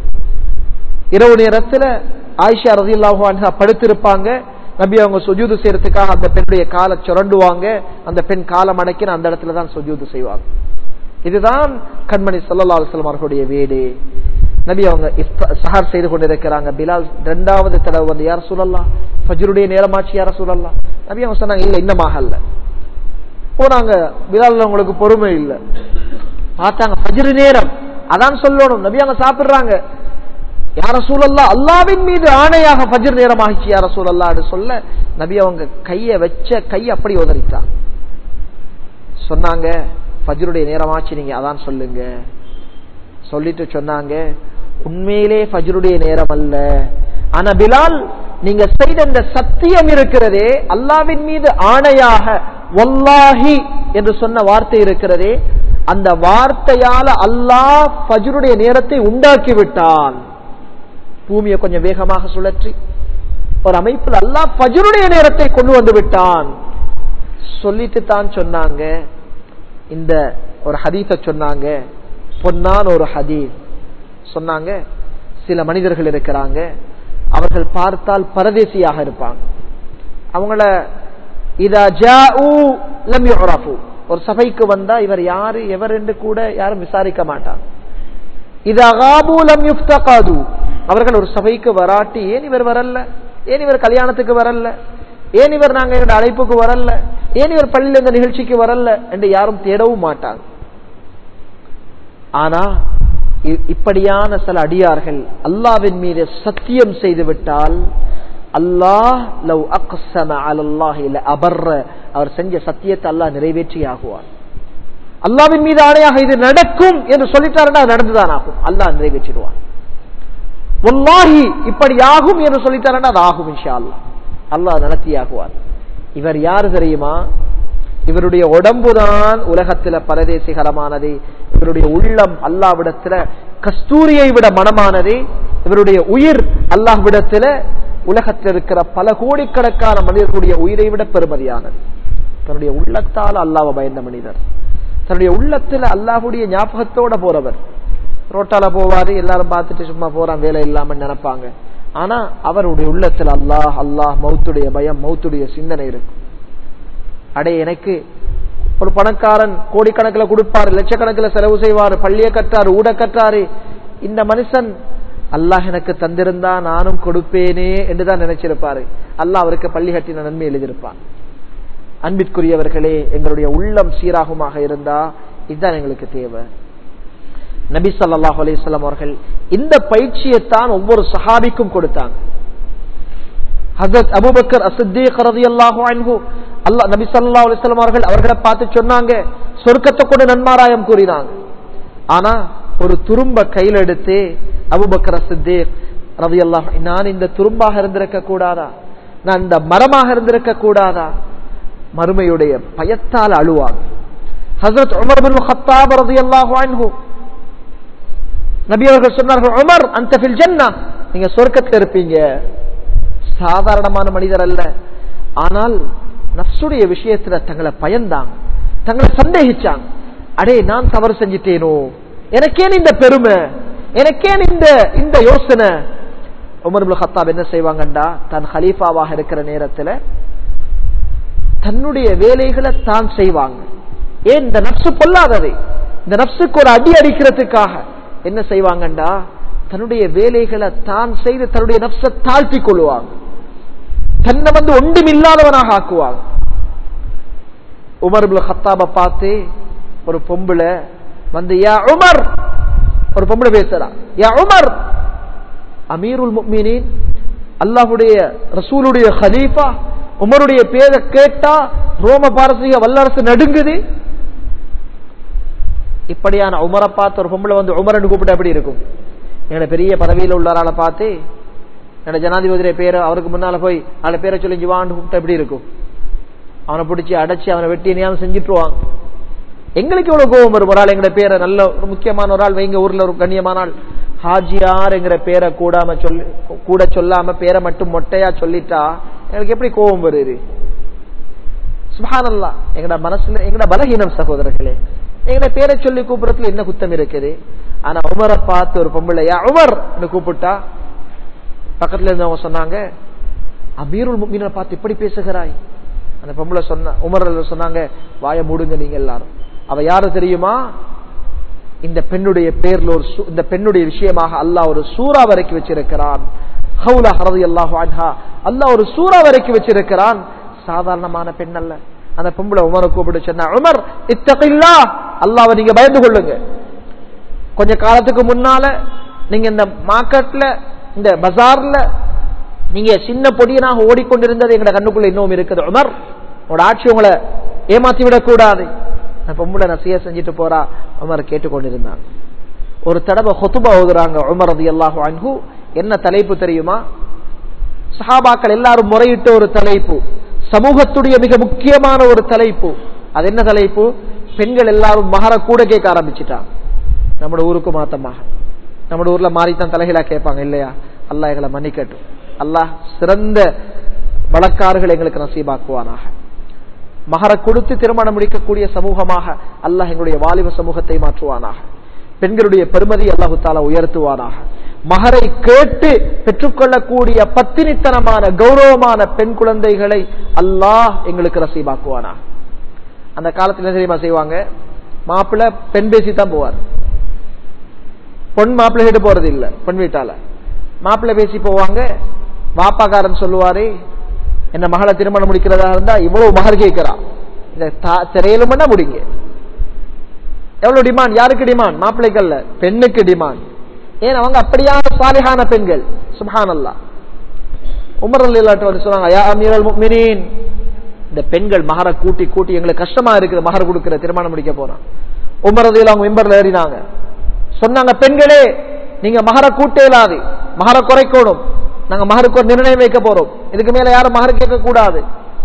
இரவு நேரத்துல ஆயிஷா ரதில்லாஹு படுத்திருப்பாங்க நபி அவங்க சுஜூது செய்யறதுக்காக அந்த பெண்ணுடைய காலை சுரண்டுவாங்க அந்த பெண் காலை மடக்கின அந்த இடத்துல தான் சுஜூது செய்வாங்க இதுதான் கண்மணி சல்லா அலுவலம் அவர்களுடைய வீடு நபி அவங்க சஹார் செய்து கொண்டிருக்கிறாங்க பிலால் ரெண்டாவது தடவை வந்து யார சூழல்லாம் ஃபஜ்ருடைய நேரமாச்சு யார சூழல்லாம் நபி அவங்க சொன்னாங்க இல்ல இன்னமாக அல்ல போனாங்க பிலால் உங்களுக்கு பொறுமை இல்லை பார்த்தாங்க ஃபஜ்ரு நேரம் அதான் சொல்லணும் நபி அவங்க சாப்பிடுறாங்க யார சூழல்லா அல்லாவின் மீது ஆணையாக ஃபஜ்ர் நேரம் ஆகிச்சு யார சூழல்லான்னு சொல்ல நபி அவங்க கைய வச்ச கை அப்படி உதறிட்டான் சொன்னாங்க ஃபஜ்ருடைய நேரமாச்சு நீங்க அதான் சொல்லுங்க சொல்லிட்டு சொன்னாங்க உண்மையிலே ஃபஜ்ருடைய நேரம் அல்ல ஆனா பிலால் நீங்க செய்த இந்த சத்தியம் இருக்கிறதே அல்லாவின் மீது ஆணையாக வல்லாஹி என்று சொன்ன வார்த்தை இருக்கிறதே அந்த வார்த்தையால அல்லாஹ் ஃபஜ்ருடைய நேரத்தை உண்டாக்கி விட்டான் பூமியை கொஞ்சம் வேகமாக சுழற்றி ஒரு அமைப்பில் அல்லாஹ் ஃபஜ்ருடைய நேரத்தை கொண்டு வந்து விட்டான் சொல்லிட்டு தான் சொன்னாங்க இந்த ஒரு ஹதீஸ சொன்னாங்க பொன்னான ஒரு ஹதீஸ் சொன்னாங்க சில மனிதர்கள் இருக்கிறாங்க அவர்கள் பார்த்தால் பரதேசியாக இருப்பாங்க அவங்கள இதா லம் யுரஃபு ஒரு சபைக்கு வந்தா இவர் யாரு எவர் என்று கூட யாரும் விசாரிக்க மாட்டாங்க இதா காபு லம் யுஃப்தகாது அவர்கள் ஒரு சபைக்கு வராட்டி ஏன் இவர் வரல ஏன் இவர் கல்யாணத்துக்கு வரல ஏன் இவர் நாங்க எங்க அழைப்புக்கு வரல ஏன் இவர் பள்ளியில் இந்த நிகழ்ச்சிக்கு வரல என்று யாரும் தேடவும் மாட்டாங்க ஆனா இப்படியான சில அடியார்கள் அல்லாவின் மீது சத்தியம் செய்து விட்டால் அல்லாஹ் லவ் அக்ஸம அலல்லாஹி அபர்ற அவர் செஞ்ச சத்தியத்தை அல்லாஹ் நிறைவேற்றி ஆகுவார் அல்லாவின் மீது ஆணையாக இது நடக்கும் என்று சொல்லிட்டாருன்னா நடந்துதான் ஆகும் அல்லாஹ் நிறைவேற்றிடுவான் ஒல்லாஹி இப்படி ஆகும் என்று சொல்லிட்டாருன்னா அது ஆகும் இன்ஷா அல்லாஹ் அல்லாஹ் நடத்தியாகுவார் இவர் யாரு தெரியுமா இவருடைய உடம்புதான் உலகத்துல பரதேசிகரமானது இவருடைய உள்ளம் அல்லாவிடத்துல கஸ்தூரியை விட மனமானது இவருடைய உயிர் அல்லாஹ்விடத்துல உலகத்தில் இருக்கிற பல கோடிக்கணக்கான மனிதர்களுடைய உயிரை விட பெருமதியானது தன்னுடைய உள்ளத்தால் அல்லாவை பயந்த மனிதர் தன்னுடைய உள்ளத்துல அல்லாஹுடைய ஞாபகத்தோட போறவர் ரோட்டால போவாரு எல்லாரும் பார்த்துட்டு சும்மா போறான் வேலை இல்லாம நினைப்பாங்க ஆனா அவருடைய உள்ளத்தில் அல்லாஹ் அல்லாஹ் மௌத்துடைய பயம் மௌத்துடைய சிந்தனை இருக்கும் அடே எனக்கு ஒரு பணக்காரன் கோடிக்கணக்கில் கொடுப்பாரு லட்சக்கணக்கில் செலவு செய்வாரு பள்ளியை கற்றாரு ஊட கற்றாரு இந்த மனுஷன் அல்லாஹ் எனக்கு தந்திருந்தா நானும் கொடுப்பேனே என்றுதான் நினைச்சிருப்பாரு அல்லாஹ் அவருக்கு பள்ளி கட்டின நன்மை எழுதியிருப்பான் அன்பிற்குரியவர்களே எங்களுடைய உள்ளம் சீராகுமாக இருந்தா இதுதான் எங்களுக்கு தேவை நபி சல்லாஹ் அலிஸ்லாம் அவர்கள் இந்த பயிற்சியைத்தான் ஒவ்வொரு சஹாபிக்கும் கொடுத்தாங்க ஹசரத் அபுபக்கர் அசித்தீக் ரதியல்லாஹு அன்ஹு அல்லாஹ் நபி ஸல்லல்லாஹு அலைஹி வஸல்லம் அவர்கள் அவர்களை பார்த்து சொன்னாங்க சொர்க்கத்தை கொண்டு நன்மாராயம் கூறினாங்க ஆனா ஒரு துரும்ப கையில் எடுத்து அபுபக்கர் சித்தீக் ரதியல்லாஹு நான் இந்த துரும்பாக இருந்திருக்க கூடாதா நான் இந்த மரமாக இருந்திருக்க கூடாதா மறுமையுடைய பயத்தால் அழுவாங்க ஹசரத் உமர் பின் ஹத்தாப் ரதியல்லாஹு அன்ஹு நபி அவர்கள் சொன்னார்கள் உமர் அந்த ஃபில் ஜன்னா நீங்க சொர்க்கத்தில் இருப்பீங்க சாதாரணமான மனிதர் அல்ல ஆனால் நப்சுடைய விஷயத்துல தங்களை பயந்தாங்க தங்களை சந்தேகிச்சாங்க அடே நான் தவறு செஞ்சிட்டேனோ எனக்கேன் இந்த பெருமை எனக்கேன் இந்த இந்த யோசனை உமர் இப்னு கத்தாப் என்ன செய்வாங்கண்டா தான் ஹலீஃபாவாக இருக்கிற நேரத்துல தன்னுடைய வேலைகளை தான் செய்வாங்க ஏன் இந்த நப்சு பொல்லாதது இந்த நப்சுக்கு ஒரு அடி அடிக்கிறதுக்காக என்ன செய்வாங்கண்டா தன்னுடைய வேலைகளை தான் செய்து தன்னுடைய நப்சை தாழ்த்தி கொள்வாங்க தன்னை வந்து ஒன்றுமில்லாதவனாக ஆக்குவாங்க உமர் இப்னு கத்தாப பார்த்து ஒரு பொம்பளை வந்து யா உமர் ஒரு பொம்பளை பேசுறா யா உமர் அமீருல் முக்மினின் அல்லாஹுடைய ரசூலுடைய ஹலீஃபா உமருடைய பேரை கேட்டா ரோம பாரசீக வல்லரசு நடுங்குது இப்படியான உமரை பார்த்து ஒரு பொம்பளை வந்து உமரன்னு கூப்பிட்டு எப்படி இருக்கும் என்னோட பெரிய பதவியில் உள்ளவரால பார்த்து என்னோட ஜனாதிபதியுடைய பேரை அவருக்கு முன்னால போய் அவளை பேரை சொல்லி ஜிவான்னு கூப்பிட்டு எப்படி இருக்கும் அவனை பிடிச்சி அடைச்சி அவனை வெட்டி நியாயம் செஞ்சுட்டுருவாங்க எங்களுக்கு எவ்வளவு கோபம் வரும் ஒரு ஆள் எங்கட பேரை நல்ல ஒரு முக்கியமான ஒரு ஆள் வைங்க ஊர்ல ஒரு கண்ணியமான ஆள் ஹாஜியார் என்கிற பேரை கூடாம சொல்லி கூட சொல்லாம பேரை மட்டும் மொட்டையா சொல்லிட்டா எனக்கு எப்படி கோபம் வருது சுபானல்லா எங்கட மனசுல எங்கட பலகீனம் சகோதரர்களே எங்கட பேரை சொல்லி கூப்பிடறதுல என்ன குத்தம் இருக்குது ஆனா உமரை பார்த்து ஒரு பொம்பளையா உமர் கூப்பிட்டா பக்கத்துல இருந்தவங்க சொன்னாங்க அமீருல் முக்மீனை பார்த்து இப்படி பேசுகிறாய் அந்த பொம்பளை சொன்ன உமர் சொன்னாங்க வாய மூடுங்க நீங்க எல்லாரும் அவ யாரு தெரியுமா இந்த பெண்ணுடைய பேர்ல ஒரு இந்த பெண்ணுடைய விஷயமாக அல்லாஹ் ஒரு சூறா வரைக்கும் வச்சிருக்கிறான் ஹவுலா ஹரதி அல்லாஹு அன்ஹா அல்லாஹ் ஒரு சூறா வரைக்கும் வச்சிருக்கிறான் சாதாரணமான பெண் அல்ல அந்த பொம்பளை உமரை கூப்பிட்டு சொன்னா உமர் இத்தகில்லா அல்லாவை நீங்க பயந்து கொள்ளுங்க கொஞ்ச காலத்துக்கு முன்னால நீங்க இந்த மார்க்கெட்ல இந்த பஜார்ல நீங்க சின்ன பொடியனாக ஓடிக்கொண்டிருந்தது எங்க கண்ணுக்குள்ள இன்னும் இருக்குது உமர் உங்களோட ஆட்சி உங்களை ஏமாத்தி விடக்கூடாது பொம்பளை நசிய செஞ்சுட்டு போறா உமர் கேட்டுக்கொண்டிருந்தாங்க ஒரு தடவை ஹொத்துபா ஓதுறாங்க உமர் அது எல்லாஹு அன்ஹு என்ன தலைப்பு தெரியுமா சஹாபாக்கள் எல்லாரும் முறையிட்ட ஒரு தலைப்பு சமூகத்துடைய மிக முக்கியமான ஒரு தலைப்பு அது என்ன தலைப்பு பெண்கள் எல்லாரும் மகர கூட கேட்க ஆரம்பிச்சுட்டாங்க நம்ம ஊருக்கு மாத்தமாக நம்ம ஊர்ல மாறித்தான் தலைகளா கேட்பாங்க இல்லையா அல்லாஹ் எங்களை மன்னிக்கட்டும் அல்லாஹ் சிறந்த வழக்காறுகள் எங்களுக்கு நசீபாக்குவானாக மகர கொடுத்து திருமணம் முடிக்கக்கூடிய சமூகமாக அல்லாஹ் எங்களுடைய வாலிப சமூகத்தை மாற்றுவானாக பெண்களுடைய பெருமதி அல்லாஹு தாலா உயர்த்துவானாக மகரை கேட்டு பெற்றுக்கொள்ளக்கூடிய பத்தினித்தனமான கௌரவமான பெண் குழந்தைகளை அல்லாஹ் எங்களுக்கு ரசீபாக்குவானா அந்த காலத்துல என்ன தெரியுமா செய்வாங்க மாப்பிள்ள பெண் பேசி தான் போவார் பொன் மாப்பிள்ளை கிட்ட போறது இல்ல பெண் வீட்டால மாப்பிள்ளை பேசி போவாங்க வாப்பாக்காரன் சொல்லுவாரு என்ன மகளை திருமணம் முடிக்கிறதா இருந்தா இவ்வளவு மகர் கேட்கிறா இதை திரையிலும்னா முடிங்க எவ்வளவு டிமாண்ட் யாருக்கு டிமாண்ட் மாப்பிள்ளைகள்ல பெண்ணுக்கு டிமாண்ட் ஏன் அவங்க அப்படியான சாலிகான பெண்கள் சுபஹான் அல்லா உமர் அல்லாட்டு வந்து சொன்னாங்க யா அமீரல் முக்மினீன் இந்த பெண்கள் மகர கூட்டி கூட்டி எங்களுக்கு கஷ்டமா இருக்குது மகர் கொடுக்கிற திருமணம் முடிக்க போறான் உமர் அதில் அவங்க மெம்பர்ல ஏறினாங்க சொன்னாங்க பெண்களே நீங்க மகர கூட்டே இல்லாது மகர குறைக்கணும் நாங்க மகருக்கு ஒரு நிர்ணயம் வைக்க போறோம் இதுக்கு மேல யாரும் மகர் கேட்க கூடாது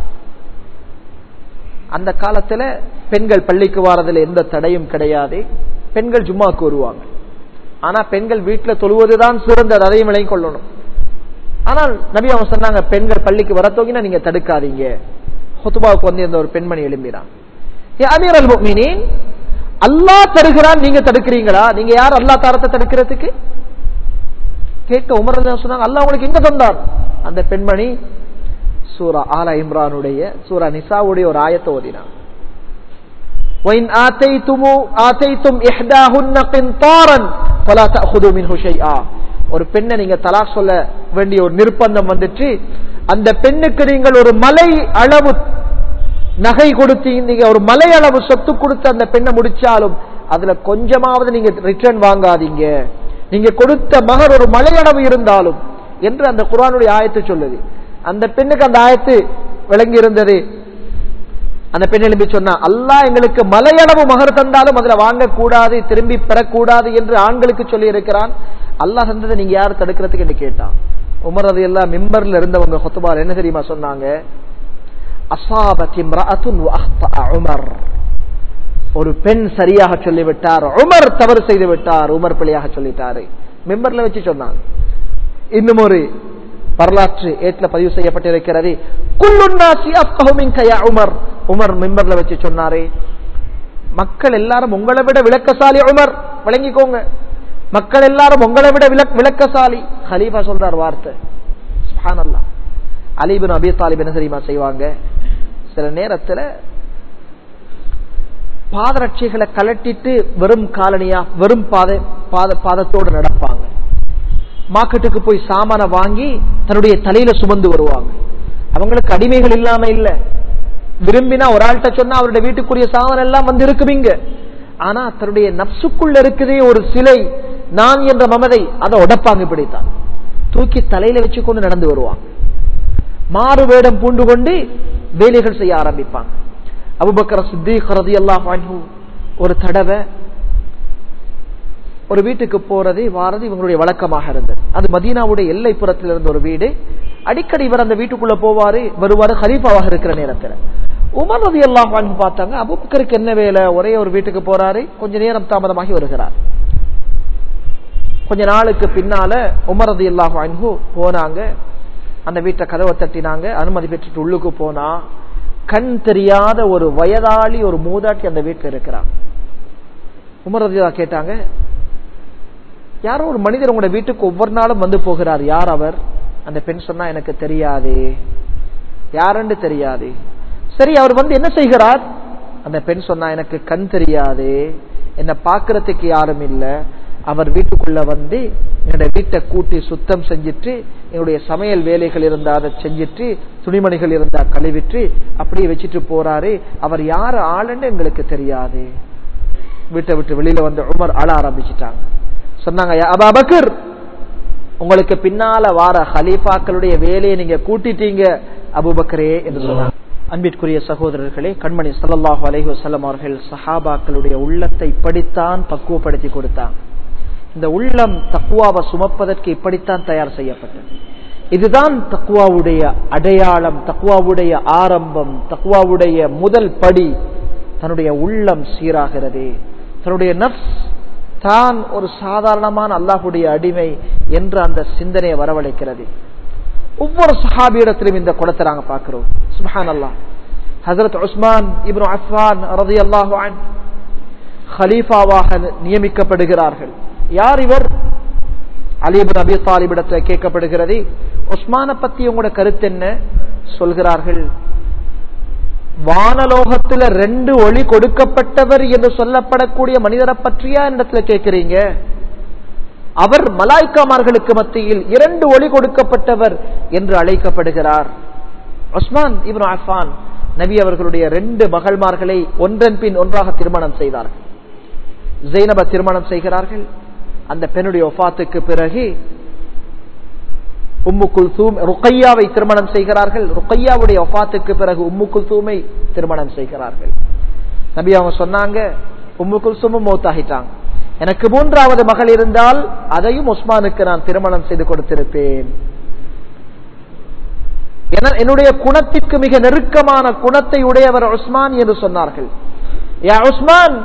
அந்த காலத்துல பெண்கள் பள்ளிக்கு வாரதுல எந்த தடையும் கிடையாது பெண்கள் ஜும்மாக்கு வருவாங்க ஆனா பெண்கள் வீட்டுல தொழுவதுதான் சிறந்தது அதையும் விளங்கி கொள்ளணும் ஆனால் நபி அவங்க சொன்னாங்க பெண்கள் பள்ளிக்கு வர தோங்கினா நீங்க தடுக்காதீங்க ஹொத்துபாவுக்கு வந்து இந்த ஒரு பெண்மணி எழும்பினான் அமீர் மீனின் அல்லா தருகிறான் நீங்க தடுக்கிறீங்களா நீங்க யார் அல்லா தாரத்தை தடுக்கிறதுக்கு கேட்க உமர் சொன்னாங்க அல்லா உங்களுக்கு எங்க சொன்னார் அந்த பெண்மணி சூரா ஆலா இம்ரானுடைய சூரா நிசாவுடைய ஒரு ஆயத்தை ஓதினான் وَإِنْ آتَيْتُمُ آتَيْتُمْ إِحْدَاهُنَّ قِنْطَارًا فَلَا تَأْخُذُوا مِنْهُ شَيْئًا ஒரு பெண்ணை நீங்க தலாக் சொல்ல வேண்டிய ஒரு நிர்பந்தம் வந்துச்சு அந்த பெண்ணுக்கு நீங்கள் ஒரு மலை அளவு நகை கொடுத்து நீங்க ஒரு மலை அளவு சொத்து கொடுத்து அந்த பெண்ணை முடிச்சாலும் அதுல கொஞ்சமாவது நீங்க ரிட்டர்ன் வாங்காதீங்க நீங்க கொடுத்த மகர் ஒரு மலை அளவு இருந்தாலும் என்று அந்த குரானுடைய ஆயத்து சொல்லுது அந்த பெண்ணுக்கு அந்த ஆயத்து விளங்கி இருந்தது அந்த பெண் எழுப்பி சொன்னா அல்லா எங்களுக்கு மலையளவு மகர் தந்தாலும் அதுல வாங்கக்கூடாது திரும்பி பெறக்கூடாது என்று ஆண்களுக்கு சொல்லி இருக்கிறான் அல்லாஹ் தந்ததை நீங்க யார் தடுக்கிறதுக்கு என்று கேட்டான் உமர் அது எல்லாம் மிம்பர்ல இருந்தவங்க ஹொத்துபால் என்ன தெரியுமா சொன்னாங்க அசாபத் இம்ரஅத்துன் வஅஹ்தஅ உமர் ஒரு பெண் சரியாக சொல்லிவிட்டார் உமர் தவறு செய்து விட்டார் உமர் பிழையாக சொல்லிட்டாரு மெம்பர்ல வச்சு சொன்னாங்க இன்னும் ஒரு வரலாற்று ஏட்ல பதிவு செய்யப்பட்டிருக்கிறது குல்லுன்னாசி அஃப்கஹு மின்க யா உமர் உமர் மெம்பர்ல வச்சு சொன்னாரே மக்கள் எல்லாரும் உங்களை விட விளக்கசாலி உமர் விளங்கிக்கோங்க மக்கள் எல்லாரும் உங்களை விட விளக்- விளக்கசாலி ஹலீஃபா சொல்றார் வார்த்தை சுப்ஹானல்லாஹ் அலிபின் அபி தாலிப் என்ன தெரியுமா செய்வாங்க சில நேரத்துல பாதரட்சைகளை கலட்டிட்டு வெறும் காலனியா வெறும் பாத பாத பாதத்தோடு நடப்பாங்க மார்க்கெட்டுக்கு போய் சாமான வாங்கி தன்னுடைய தலையில சுமந்து வருவாங்க அவங்களுக்கு அடிமைகள் இல்லாம இல்ல விரும்பினா ஒரு ஆள்கிட்ட சொன்னா அவருடைய வீட்டுக்குரிய சாமான் எல்லாம் வந்து இருக்குவீங்க ஆனா தன்னுடைய நப்சுக்குள்ள இருக்குதே ஒரு சிலை நான் என்ற மமதை அதை உடைப்பாங்க இப்படித்தான் தூக்கி தலையில வச்சுக்கொண்டு நடந்து வருவாங்க மாறு வேடம் பூண்டு கொண்டு வேலைகள் செய்ய ஆரம்பிப்பாங்க அபுபக்கர் சித்திக் ரலியல்லாஹு அன்ஹு ஒரு தடவை ஒரு வீட்டுக்கு போறது வாரது இவங்களுடைய வழக்கமாக இருந்தது அது மதீனாவுடைய எல்லைப்புறத்தில் இருந்த ஒரு வீடு அடிக்கடி இவர் அந்த வீட்டுக்குள்ள போவாரு வருவாரு ஹலீஃபாவாக இருக்கிற நேரத்தில் உமர் ரதி எல்லாம் பார்த்தாங்க அபுபக்கருக்கு என்ன வேலை ஒரே ஒரு வீட்டுக்கு போறாரு கொஞ்ச நேரம் தாமதமாகி வருகிறார் கொஞ்ச நாளுக்கு பின்னால உமர் ரதி அல்லாஹ் அன்ஹு போனாங்க அந்த வீட்டை கதவை தட்டினாங்க அனுமதி பெற்றுட்டு உள்ளுக்கு போனா கண் தெரியாத ஒரு வயதாளி ஒரு மூதாட்டி அந்த வீட்டில் இருக்கிறான் உமர் ரதி அல்லாஹ் கேட்டாங்க யாரோ ஒரு மனிதர் உங்களோட வீட்டுக்கு ஒவ்வொரு நாளும் வந்து போகிறார் யார் அவர் அந்த பெண் சொன்னா எனக்கு தெரியாது யாருன்னு தெரியாது சரி அவர் வந்து என்ன செய்கிறார் அந்த பெண் சொன்னா எனக்கு கண் தெரியாது என்ன பாக்குறதுக்கு யாரும் இல்ல அவர் வீட்டுக்குள்ள வந்து என்னோட வீட்டை கூட்டி சுத்தம் செஞ்சிட்டு என்னுடைய சமையல் வேலைகள் இருந்தா அதை செஞ்சிட்டு துணிமணிகள் இருந்தா கழுவிட்டு அப்படியே வச்சுட்டு போறாரு அவர் யாரு ஆளுன்னு எங்களுக்கு தெரியாது வீட்டை விட்டு வெளியில வந்து உமர் அழ ஆரம்பிச்சிட்டாங்க சொன்னாங்க "யா அபா பக்கர் உங்களுக்கு பின்னால வார ஹலீஃபாக்களுடைய வேலையை நீங்க கூட்டிட்டீங்க அபுபக்கரே என்று சொன்னாங்க அன்பிற்குரிய சகோதரர்களே கண்மணி ஸல்லல்லாஹு அலைஹி வஸல்லம் அவர்கள் சஹாபாக்களுடைய உள்ளத்தை இப்படித்தான் பக்குவப்படுத்தி கொடுத்தாங்க இந்த உள்ளம் தக்குவாவை சுமப்பதற்கு இப்படித்தான் தயார் செய்யப்பட்டது இதுதான் தக்குவாவுடைய அடையாளம் தக்குவாவுடைய ஆரம்பம் தக்குவாவுடைய முதல் படி தன்னுடைய உள்ளம் சீராகிறது தன்னுடைய நஃப்ஸ் தான் ஒரு சாதாரணமான அல்லாஹுடைய அடிமை என்ற அந்த சிந்தனையை வரவழைக்கிறது ஒவ்வொரு சஹாபியிடத்திலும் இந்த குணத்தை நாங்க பார்க்கிறோம் சுபஹான் அல்லாஹ் ஹசரத் உஸ்மான் இப்னு அஃபான் ரலியல்லாஹு அன் ஹலீஃபாவாக நியமிக்கப்படுகிறார்கள் யார் இவர் அலிபின் அபி தாலிபிடத்தில் கேட்கப்படுகிறது உஸ்மான பத்தி உங்களோட கருத்து என்ன சொல்கிறார்கள் வானலோகத்துல ரெண்டு ஒளி கொடுக்கப்பட்டவர் என்று சொல்லப்படக்கூடிய மனிதரை பற்றியா இடத்துல கேட்கிறீங்க அவர் மலாய்க்காமார்களுக்கு மத்தியில் இரண்டு ஒளி கொடுக்கப்பட்டவர் என்று அழைக்கப்படுகிறார் உஸ்மான் இப்னு அஃபான் நபி அவர்களுடைய ரெண்டு மகள்மார்களை ஒன்றன் பின் ஒன்றாக திருமணம் செய்தார்கள் ஜெய்னப திருமணம் செய்கிறார்கள் அந்த பெண்ணுடைய ஒஃபாத்துக்கு பிறகு உம்மு குல்சூம் ருக்கையாவை திருமணம் செய்கிறார்கள் ருக்கையாவுடைய ஒஃபாத்துக்கு பிறகு உம்மு குல்சூமை திருமணம் செய்கிறார்கள் நபி அவங்க சொன்னாங்க உம்மு குல்சூமும் மௌத்தாகிட்டாங்க எனக்கு மூன்றாவது மகள் இருந்தால் அதையும் உஸ்மானுக்கு நான் திருமணம் செய்து கொடுத்திருப்பேன் என- என்னுடைய குணத்திற்கு மிக நெருக்கமான குணத்தை உடையவர் உஸ்மான் என்று சொன்னார்கள் யா உஸ்மான்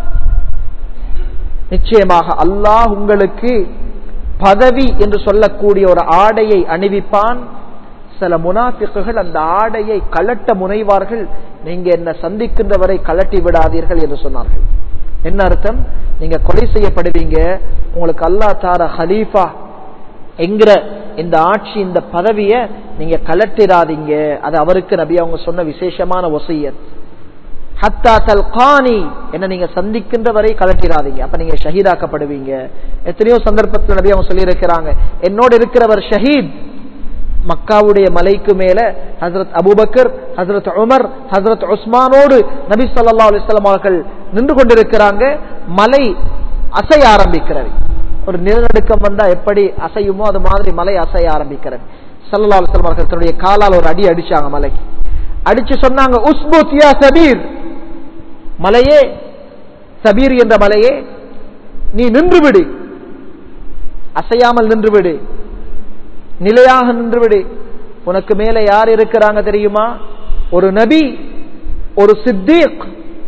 நிச்சயமாக அல்லாஹ் உங்களுக்கு பதவி என்று சொல்லக்கூடிய ஒரு ஆடையை அணிவிப்பான் சில முனாஃபிக்குகள் அந்த ஆடையை கலட்ட முனைவார்கள் நீங்க என்ன சந்திக்கின்ற வரை கலட்டி விடாதீர்கள் என்று சொன்னார்கள் என்ன அர்த்தம் நீங்க கொலை செய்யப்படுவீங்க உங்களுக்கு அல்லாஹ் தார ஹலீஃபா என்கிற இந்த ஆட்சி இந்த பதவியை நீங்க கலட்டிடாதீங்க அது அவருக்கு நபி அவங்க சொன்ன விசேஷமான வசியத் ஹத்தா தல்கானி என்ன நீங்க சந்திக்கின்ற வரை கலட்டிடாதீங்க அப்ப நீங்க ஷஹீதாக்கப்படுவீங்க எத்தனையோ சந்தர்ப்பத்தில் நபி அவங்க சொல்லி இருக்கிறாங்க என்னோடு இருக்கிறவர் ஷஹீத் மக்காவுடைய மலைக்கு மேல ஹசரத் அபுபக்கர் ஹசரத் உமர் ஹசரத் உஸ்மானோடு நபி ஸல்லல்லாஹு அலைஹி வஸல்லம் அவர்கள் நின்று கொண்டிருக்கிறாங்க மலை அசைய ஆரம்பிக்கிறது ஒரு நிலநடுக்கம் வந்தா எப்படி அசையுமோ அது மாதிரி மலை அசைய ஆரம்பிக்கிறது ஸல்லல்லாஹு அலைஹி வஸல்லம் அவர்கள் தன்னுடைய காலால் ஒரு அடி அடிச்சாங்க மலைக்கு அடிச்சு சொன்னாங்க உஸ்புத் யா சபீர் மலையே சபீர் என்ற மலையே நீ நின்றுவிடு அசையாமல் நின்றுவிடு நிலையாக நின்றுவிடு உனக்கு மேல யார் இருக்கிறாங்க தெரியுமா ஒரு நபி ஒரு சித்தீக்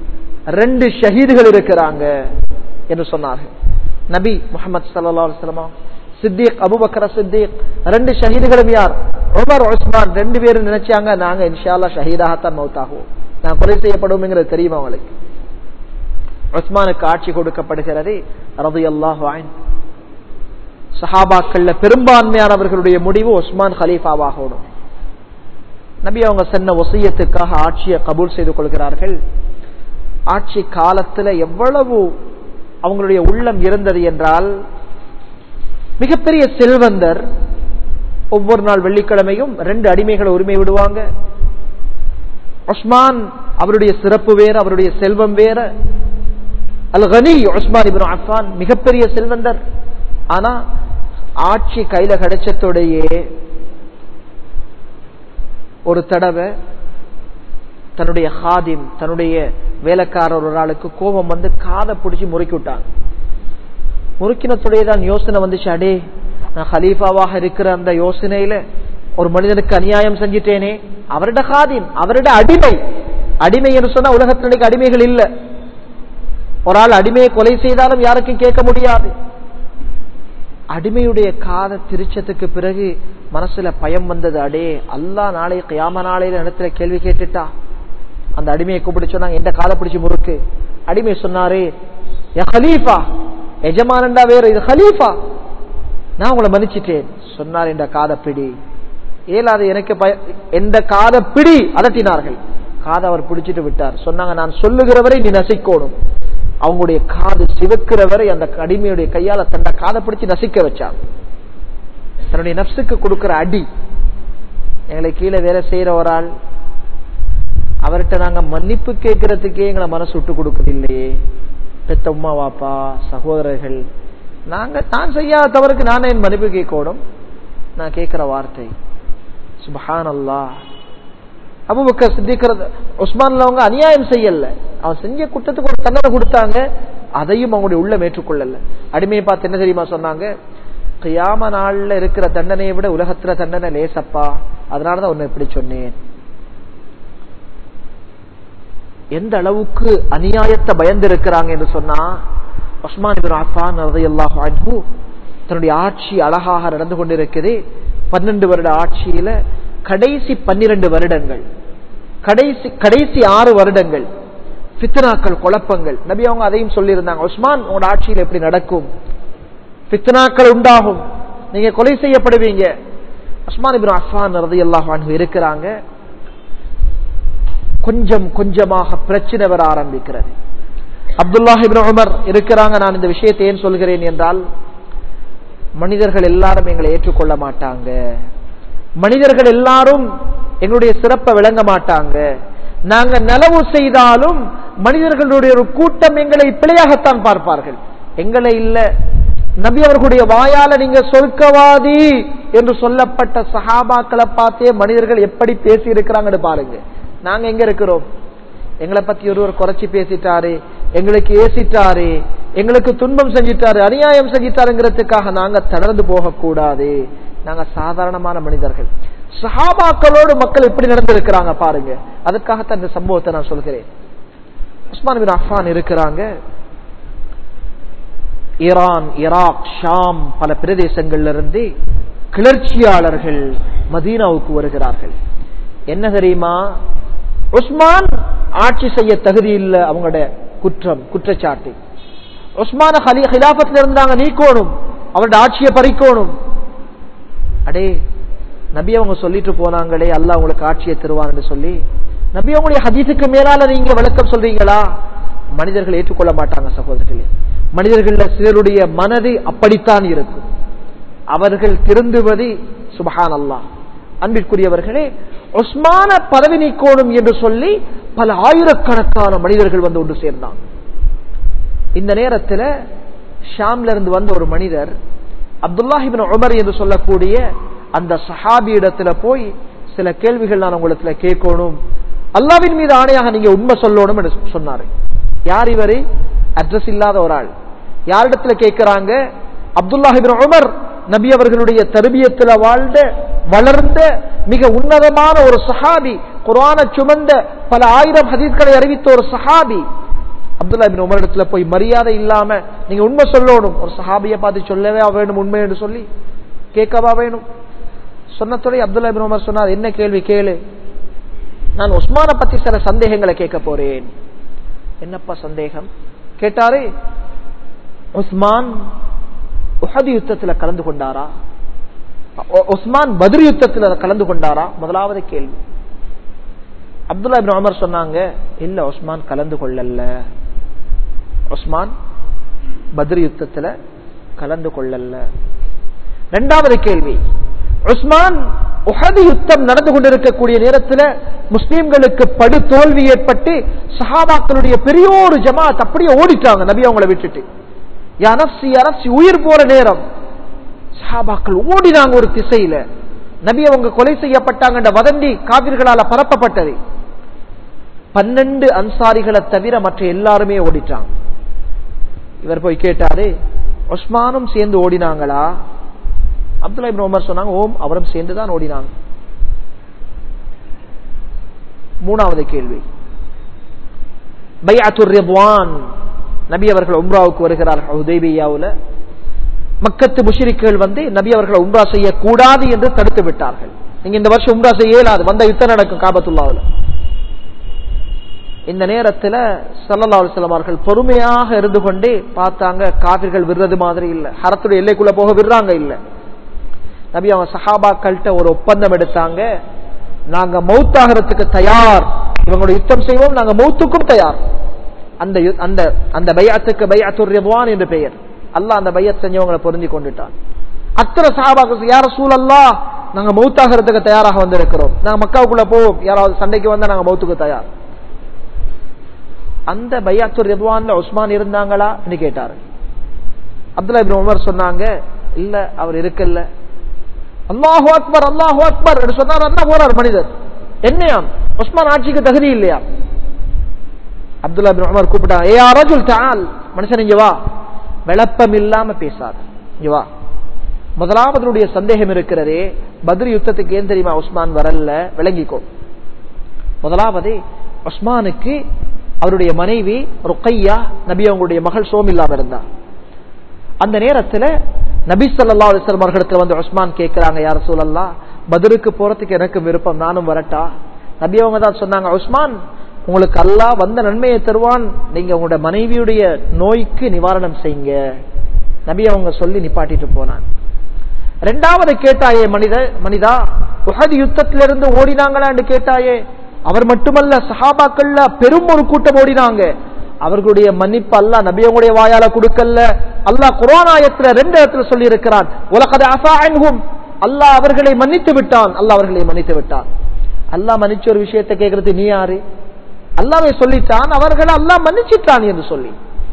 ரெண்டு ஷஹீதுகள் இருக்கிறாங்க என்று சொன்னார்கள் நபி முகமது சல்லா அலுவலமா சித்திக் அபுபக்கர சித்திக் ரெண்டு ஷஹீதுகளும் யார் உமர் உஸ்மான் ரெண்டு பேரும் நினைச்சாங்க நாங்க இன்ஷால்லா ஷஹீதாகத்தான் மௌத்தாகுவோம் நான் கொலை செய்யப்படுவோம்ங்கிறது தெரியுமா அவங்களுக்கு உஸ்மானுக்கு ஆட்சி கொடுக்கப்படுகிறது ரது அல்லாஹ் சஹாபாக்கள்ல பெரும்பான்மையானவர்களுடைய முடிவு உஸ்மான் ஹலீஃபாவாகணும் நபி அவங்க சொன்ன ஒசியத்துக்காக ஆட்சியை கபூல் செய்து கொள்கிறார்கள் ஆட்சி காலத்துல எவ்வளவு அவங்களுடைய உள்ளம் இருந்தது என்றால் மிகப்பெரிய செல்வந்தர் ஒவ்வொரு நாள் வெள்ளிக்கிழமையும் ரெண்டு அடிமைகளை உரிமை விடுவாங்க உஸ்மான் அவருடைய சிறப்பு வேற அவருடைய செல்வம் வேற அல் கனி உஸ்மான் இபின் அஃபான் மிகப்பெரிய செல்வந்தர் ஆனா ஆட்சி கையில கிடைச்சதோடையே ஒரு தடவை தன்னுடைய ஹாதிம் தன்னுடைய வேலைக்காரர் ஒரு ஆளுக்கு கோபம் வந்து காதை பிடிச்சி முறுக்கி விட்டான் முறுக்கினத்துடைய தான் யோசனை வந்துச்சு அடே நான் ஹலீஃபாவாக இருக்கிற அந்த யோசனையில ஒரு மனிதனுக்கு அநியாயம் செஞ்சிட்டேனே அவருட ஹாதிம் அவருட அடிமை அடிமை என்று சொன்னா உலகத்தினுடைய அடிமைகள் இல்ல ஒரு ஆள் அடிமையை கொலை செய்தாலும் யாருக்கும் கேட்க முடியாது அடிமையுடைய காத திருச்சத்துக்கு பிறகு மனசுல பயம் வந்தது அடே அல்லா நாளை கியாம நாளையில இடத்துல கேள்வி கேட்டுட்டா அந்த அடிமையை கூப்பிட்டு சொன்னாங்க எந்த காலை பிடிச்சு முறுக்கு அடிமை சொன்னாரே ஹலீஃபா எஜமானண்டா வேற இது ஹலீஃபா நான் உங்களை மன்னிச்சிட்டேன் சொன்னார் என்ற காத பிடி ஏலாது எனக்கு எந்த காத பிடி அதட்டினார்கள் காதை அவர் பிடிச்சிட்டு விட்டார் சொன்னாங்க நான் சொல்லுகிறவரை நீ நசிக்கணும் அவங்களுடைய காது சிவக்கிறவரை அந்த அடிமையுடைய கையால தன்னை காதை பிடிச்சு நசிக்க வச்சான் தன்னுடைய நப்சுக்கு கொடுக்கிற அடி எங்களை கீழே வேலை செய்யற ஒரு ஆள் அவர்கிட்ட நாங்க மன்னிப்பு கேட்கறதுக்கே எங்களை மனசு விட்டு கொடுக்கறதில்லையே பெத்த உமா வாப்பா சகோதரர்கள் நாங்க நான் செய்யாத தவறுக்கு நானே என் மன்னிப்பு கேட்கணும் நான் கேட்கிற வார்த்தை சுபஹான் அல்லா அபுபக்க சித்திக்கிறது உஸ்மான்ல அவங்க அநியாயம் செய்யல அவன் செஞ்ச குற்றத்துக்கு ஒரு தண்டனை கொடுத்தாங்க அதையும் அவங்களுடைய உள்ளம் ஏற்றுக்கொள்ளல அடிமையை பார்த்து என்ன தெரியுமா சொன்னாங்க கியாம நாள்ல இருக்கிற தண்டனையை விட உலகத்துல தண்டனை லேசப்பா அதனாலதான் உன்னை இப்படி சொன்னேன் எந்த அளவுக்கு அநியாயத்தை பயந்து இருக்கிறாங்க என்று சொன்னா உஸ்மான் ஆஃபான் அன்ஹு தன்னுடைய ஆட்சி அழகாக நடந்து கொண்டிருக்குது பன்னெண்டு வருட ஆட்சியில கடைசி பன்னிரண்டு வருடங்கள் கடைசி கடைசி ஆறு வருடங்கள் பித்னாக்கள் குழப்பங்கள் நபி அவங்க அதையும் சொல்லியிருந்தாங்க உஸ்மான் உங்களோட ஆட்சியில் எப்படி நடக்கும் பித்னாக்கள் உண்டாகும் நீங்க கொலை செய்யப்படுவீங்க உஸ்மான் இபின் அஃபான் ரதி அல்லாஹ் இருக்கிறாங்க கொஞ்சம் கொஞ்சமாக பிரச்சனை வர ஆரம்பிக்கிறது அப்துல்லாஹிபின் உமர் இருக்கிறாங்க நான் இந்த விஷயத்தை ஏன் சொல்கிறேன் என்றால் மனிதர்கள் எல்லாரும் எங்களை ஏற்றுக்கொள்ள மாட்டாங்க மனிதர்கள் எல்லாரும் எங்களுடைய சிறப்பை விளங்க மாட்டாங்க நாங்க நலவு செய்தாலும் மனிதர்களுடைய ஒரு கூட்டம் எங்களை பிழையாகத்தான் பார்ப்பார்கள் எங்களை இல்ல நபி அவர்களுடைய வாயால நீங்க சொர்க்கவாதி என்று சொல்லப்பட்ட சஹாபாக்களை பார்த்தே மனிதர்கள் எப்படி பேசி இருக்கிறாங்கன்னு பாருங்க நாங்க எங்க இருக்கிறோம் எங்களை பத்தி ஒருவர் குறைச்சி பேசிட்டாரு எங்களுக்கு ஏசிட்டாரு எங்களுக்கு துன்பம் செஞ்சிட்டாரு அநியாயம் செஞ்சிட்டாருங்கிறதுக்காக நாங்க தளர்ந்து போகக்கூடாது நாங்க சாதாரணமான மனிதர்கள் சஹாபாக்களோடு மக்கள் எப்படி நடந்திருக்கிறாங்க பாருங்க அதுக்காகத்தான் இந்த சம்பவத்தை நான் சொல்கிறேன் உஸ்மான் பின் அஃபான் இருக்கிறாங்க ஈரான் ஈராக் ஷாம் பல பிரதேசங்கள்ல இருந்து கிளர்ச்சியாளர்கள் மதீனாவுக்கு வருகிறார்கள் என்ன தெரியுமா உஸ்மான் ஆட்சி செய்ய தகுதி இல்லை அவங்களோட குற்றம் குற்றச்சாட்டு உஸ்மான ஹிலாபத்தில் இருந்தாங்க நீக்கணும் அவரோட ஆட்சியை பறிக்கணும் அடே நபி அவங்க சொல்லிட்டு போனாங்களே அல்ல உங்களுக்கு ஆட்சியை தருவான்னு சொல்லி நபி அவங்களுடைய ஹதீஸுக்கு மேலால நீங்க விளக்கம் சொல்றீங்களா மனிதர்கள் ஏற்றுக்கொள்ள மாட்டாங்க சகோதரர்களே மனிதர்கள சிலருடைய மனது அப்படித்தான் இருக்கும் அவர்கள் திருந்துவது சுபஹான் அல்லா அன்பிற்குரியவர்களே ஒஸ்மான பதவி நீக்கோணும் என்று சொல்லி பல ஆயிரக்கணக்கான மனிதர்கள் வந்து ஒன்று சேர்ந்தாங்க இந்த நேரத்தில் ஷாம்ல இருந்து வந்த ஒரு மனிதர் அப்துல்லாஹிபின் உமர் என்று சொல்லக்கூடிய அந்த சஹாபி இடத்துல போய் சில கேள்விகள் நான் உங்களுக்கு கேட்கணும் அல்லாவின் மீது ஆணையாக நீங்க உண்மை சொல்லணும் என்று சொன்னாரு யார் இவரு அட்ரஸ் இல்லாத ஒரு ஆள் யாரிடத்துல கேட்கிறாங்க அப்துல்லாஹிபின் உமர் நபி அவர்களுடைய தருபியத்துல வாழ்ந்த வளர்ந்த மிக உன்னதமான ஒரு சஹாபி குரான சுமந்த பல ஆயிரம் ஹதீஸ்களை அறிவித்த ஒரு சஹாபி அப்துல்லா பின் உமர் இடத்துல போய் மரியாதை இல்லாம நீங்க உண்மை சொல்லணும் ஒரு சஹாபியை பார்த்து சொல்லவே வேணும் உண்மை என்று சொல்லி கேட்கவா வேணும் சொன்னதுடைய அப்துல்லா பின் உமர் சொன்னார் என்ன கேள்வி கேளு நான் உஸ்மானை பத்தி சில சந்தேகங்களை கேட்க போறேன் என்னப்பா சந்தேகம் கேட்டாரு உஸ்மான் உஹது யுத்தத்தில் கலந்து கொண்டாரா உ- உஸ்மான் பத்ர் யுத்தத்தில் கலந்து கொண்டாரா முதலாவது கேள்வி அப்துல்லா இப்னு உமர் சொன்னாங்க இல்ல உஸ்மான் கலந்து கொள்ளல உஸ்மான் பத்ர் யுத்தத்துல கலந்து கொள்ளல இரண்டாவது கேள்வி உஸ்மான் உஹது யுத்தம் நடந்து கொண்டிருக்கக்கூடிய நேரத்தில் முஸ்லிம்களுக்கு படு தோல்வி ஏற்பட்டு சஹாபாக்களுடைய பெரிய ஒரு ஜமாத் அப்படியே ஓடிட்டாங்க நபி அவங்கள விட்டுட்டு யா நஃப்ஸி, யா நஃப்ஸி, உயிர் போற நேரம் சஹாபாக்கள் ஓடினாங்க ஒரு திசையில நபி அவங்க கொலை செய்யப்பட்டாங்க வதந்தி காவிர்களால பரப்பப்பட்டது பன்னெண்டு அன்சாரிகளை தவிர மற்ற எல்லாருமே ஓடிட்டாங்க இவர் போய் கேட்டாரு உஸ்மானும் சேர்ந்து ஓடினாங்களா அப்துல்லா இப்னு உமர் சொன்னாங்க ஓம் அவரும் சேர்ந்து தான் ஓடினாங்க மூணாவது கேள்வி பைஅத்துர் ரித்வான் நபி அவர்கள் உம்ராவுக்கு வருகிறார்கள் உதைபியாவுல மக்கத்து முஷிரிக்குகள் வந்து நபி அவர்களை உம்ரா செய்யக்கூடாது என்று தடுத்து விட்டார்கள் நீங்க இந்த வருஷம் உம்ரா செய்ய இயலாது வந்த யுத்தம் நடக்கும் காபத்துல்லாவுல இந்த நேரத்துல சல்லல்லா அலுவலம் அவர்கள் பொறுமையாக இருந்து கொண்டே பார்த்தாங்க காவிர்கள் விடுறது மாதிரி இல்ல ஹரத்துடைய எல்லைக்குள்ள போக விடுறாங்க இல்ல நபி அவங்க சஹாபாக்கள்கிட்ட ஒரு ஒப்பந்தம் எடுத்தாங்க நாங்க மௌத்தாகிறதுக்கு தயார் இவங்களுடைய யுத்தம் செய்வோம் நாங்க மௌத்துக்கும் தயார் அந்த யு- அந்த அந்த பையத்துக்கு பையத்துர் ரிதுவான் என்று பெயர் அல்லாஹ் அந்த பையத் செஞ்சவங்களை பொருந்தி கொண்டுட்டான் அத்தனை சஹாபாக்கள் யார சூழல்லா நாங்க மௌத்தாகிறதுக்கு தயாராக வந்திருக்கிறோம் நாங்க மக்காவுக்குள்ள போவோம் யாராவது சண்டைக்கு வந்தா நாங்க மௌத்துக்கு தயார் அந்த பையாத்துர் ரிதுவான்ல உஸ்மான் இருந்தாங்களா கேட்டாரு அப்துல்லா இப்னு உமர் சொன்னாங்க இல்ல அவர் இருக்கல்ல அல்லாஹு அக்பர் அல்லாஹு அக்பர் என்று சொன்னார் என்ன போறார் மனிதர் என்னையாம் உஸ்மான் ஆட்சிக்கு தகுதி இல்லையா அப்துல்லா பின் உமர் கூப்பிட்டாங்க ஏ அரஜுல் தால் மனுஷன் இங்க வா விளப்பம் இல்லாம பேசாத இங்க வா முதலாவதுடைய சந்தேகம் இருக்கிறதே பத்ரி யுத்தத்துக்கு ஏன் தெரியுமா உஸ்மான் வரல விளங்கிக்கோ முதலாவது உஸ்மானுக்கு அவருடைய மனைவி ருக்கையா நபி அவங்களுடைய மகள் சோமில்லாம இருந்தா அந்த நேரத்துல நபி ஸல்லல்லாஹு அலைஹி வஸல்லம் அவர்களிடத்துல வந்து உஸ்மான் கேட்கிறாங்க யார் சூழல்லா பத்ருக்கு போறதுக்கு எனக்கு விருப்பம் நானும் வரட்டா நபி அவங்க தான் சொன்னாங்க உஸ்மான் உங்களுக்கு அல்லாஹ் வந்த நன்மையை தருவான் நீங்க உங்களோட மனைவியுடைய நோய்க்கு நிவாரணம் செய்யுங்க நபி அவங்க சொல்லி நிப்பாட்டிட்டு போனான் ரெண்டாவது கேட்டாயே மனித மனிதா உஹது யுத்தத்திலிருந்து ஓடினாங்களான்னு கேட்டாயே அவர் மட்டுமல்ல சஹாபாக்கள்ல பெரும் ஒரு கூட்டம் ஓடினாங்க அவர்களுடைய மன்னிப்பு அல்லாஹ் நபியங்களுடைய வாயால கொடுக்கல அல்லாஹ் குர்ஆன் ஆயத்துல ரெண்டு இடத்துல சொல்லி இருக்கிறான் உலகத அஃபாஅன்ஹும் அல்லாஹ் அவர்களை மன்னித்து விட்டான் அல்லாஹ் அவர்களை மன்னித்து விட்டான் அல்லாஹ் மன்னிச்ச ஒரு விஷயத்தை கேட்கறது நீ யாரு அல்லாவே சொல்லிட்டான் அவர்களை அல்லாஹ் மன்னிச்சிட்டான் என்று சொல்லி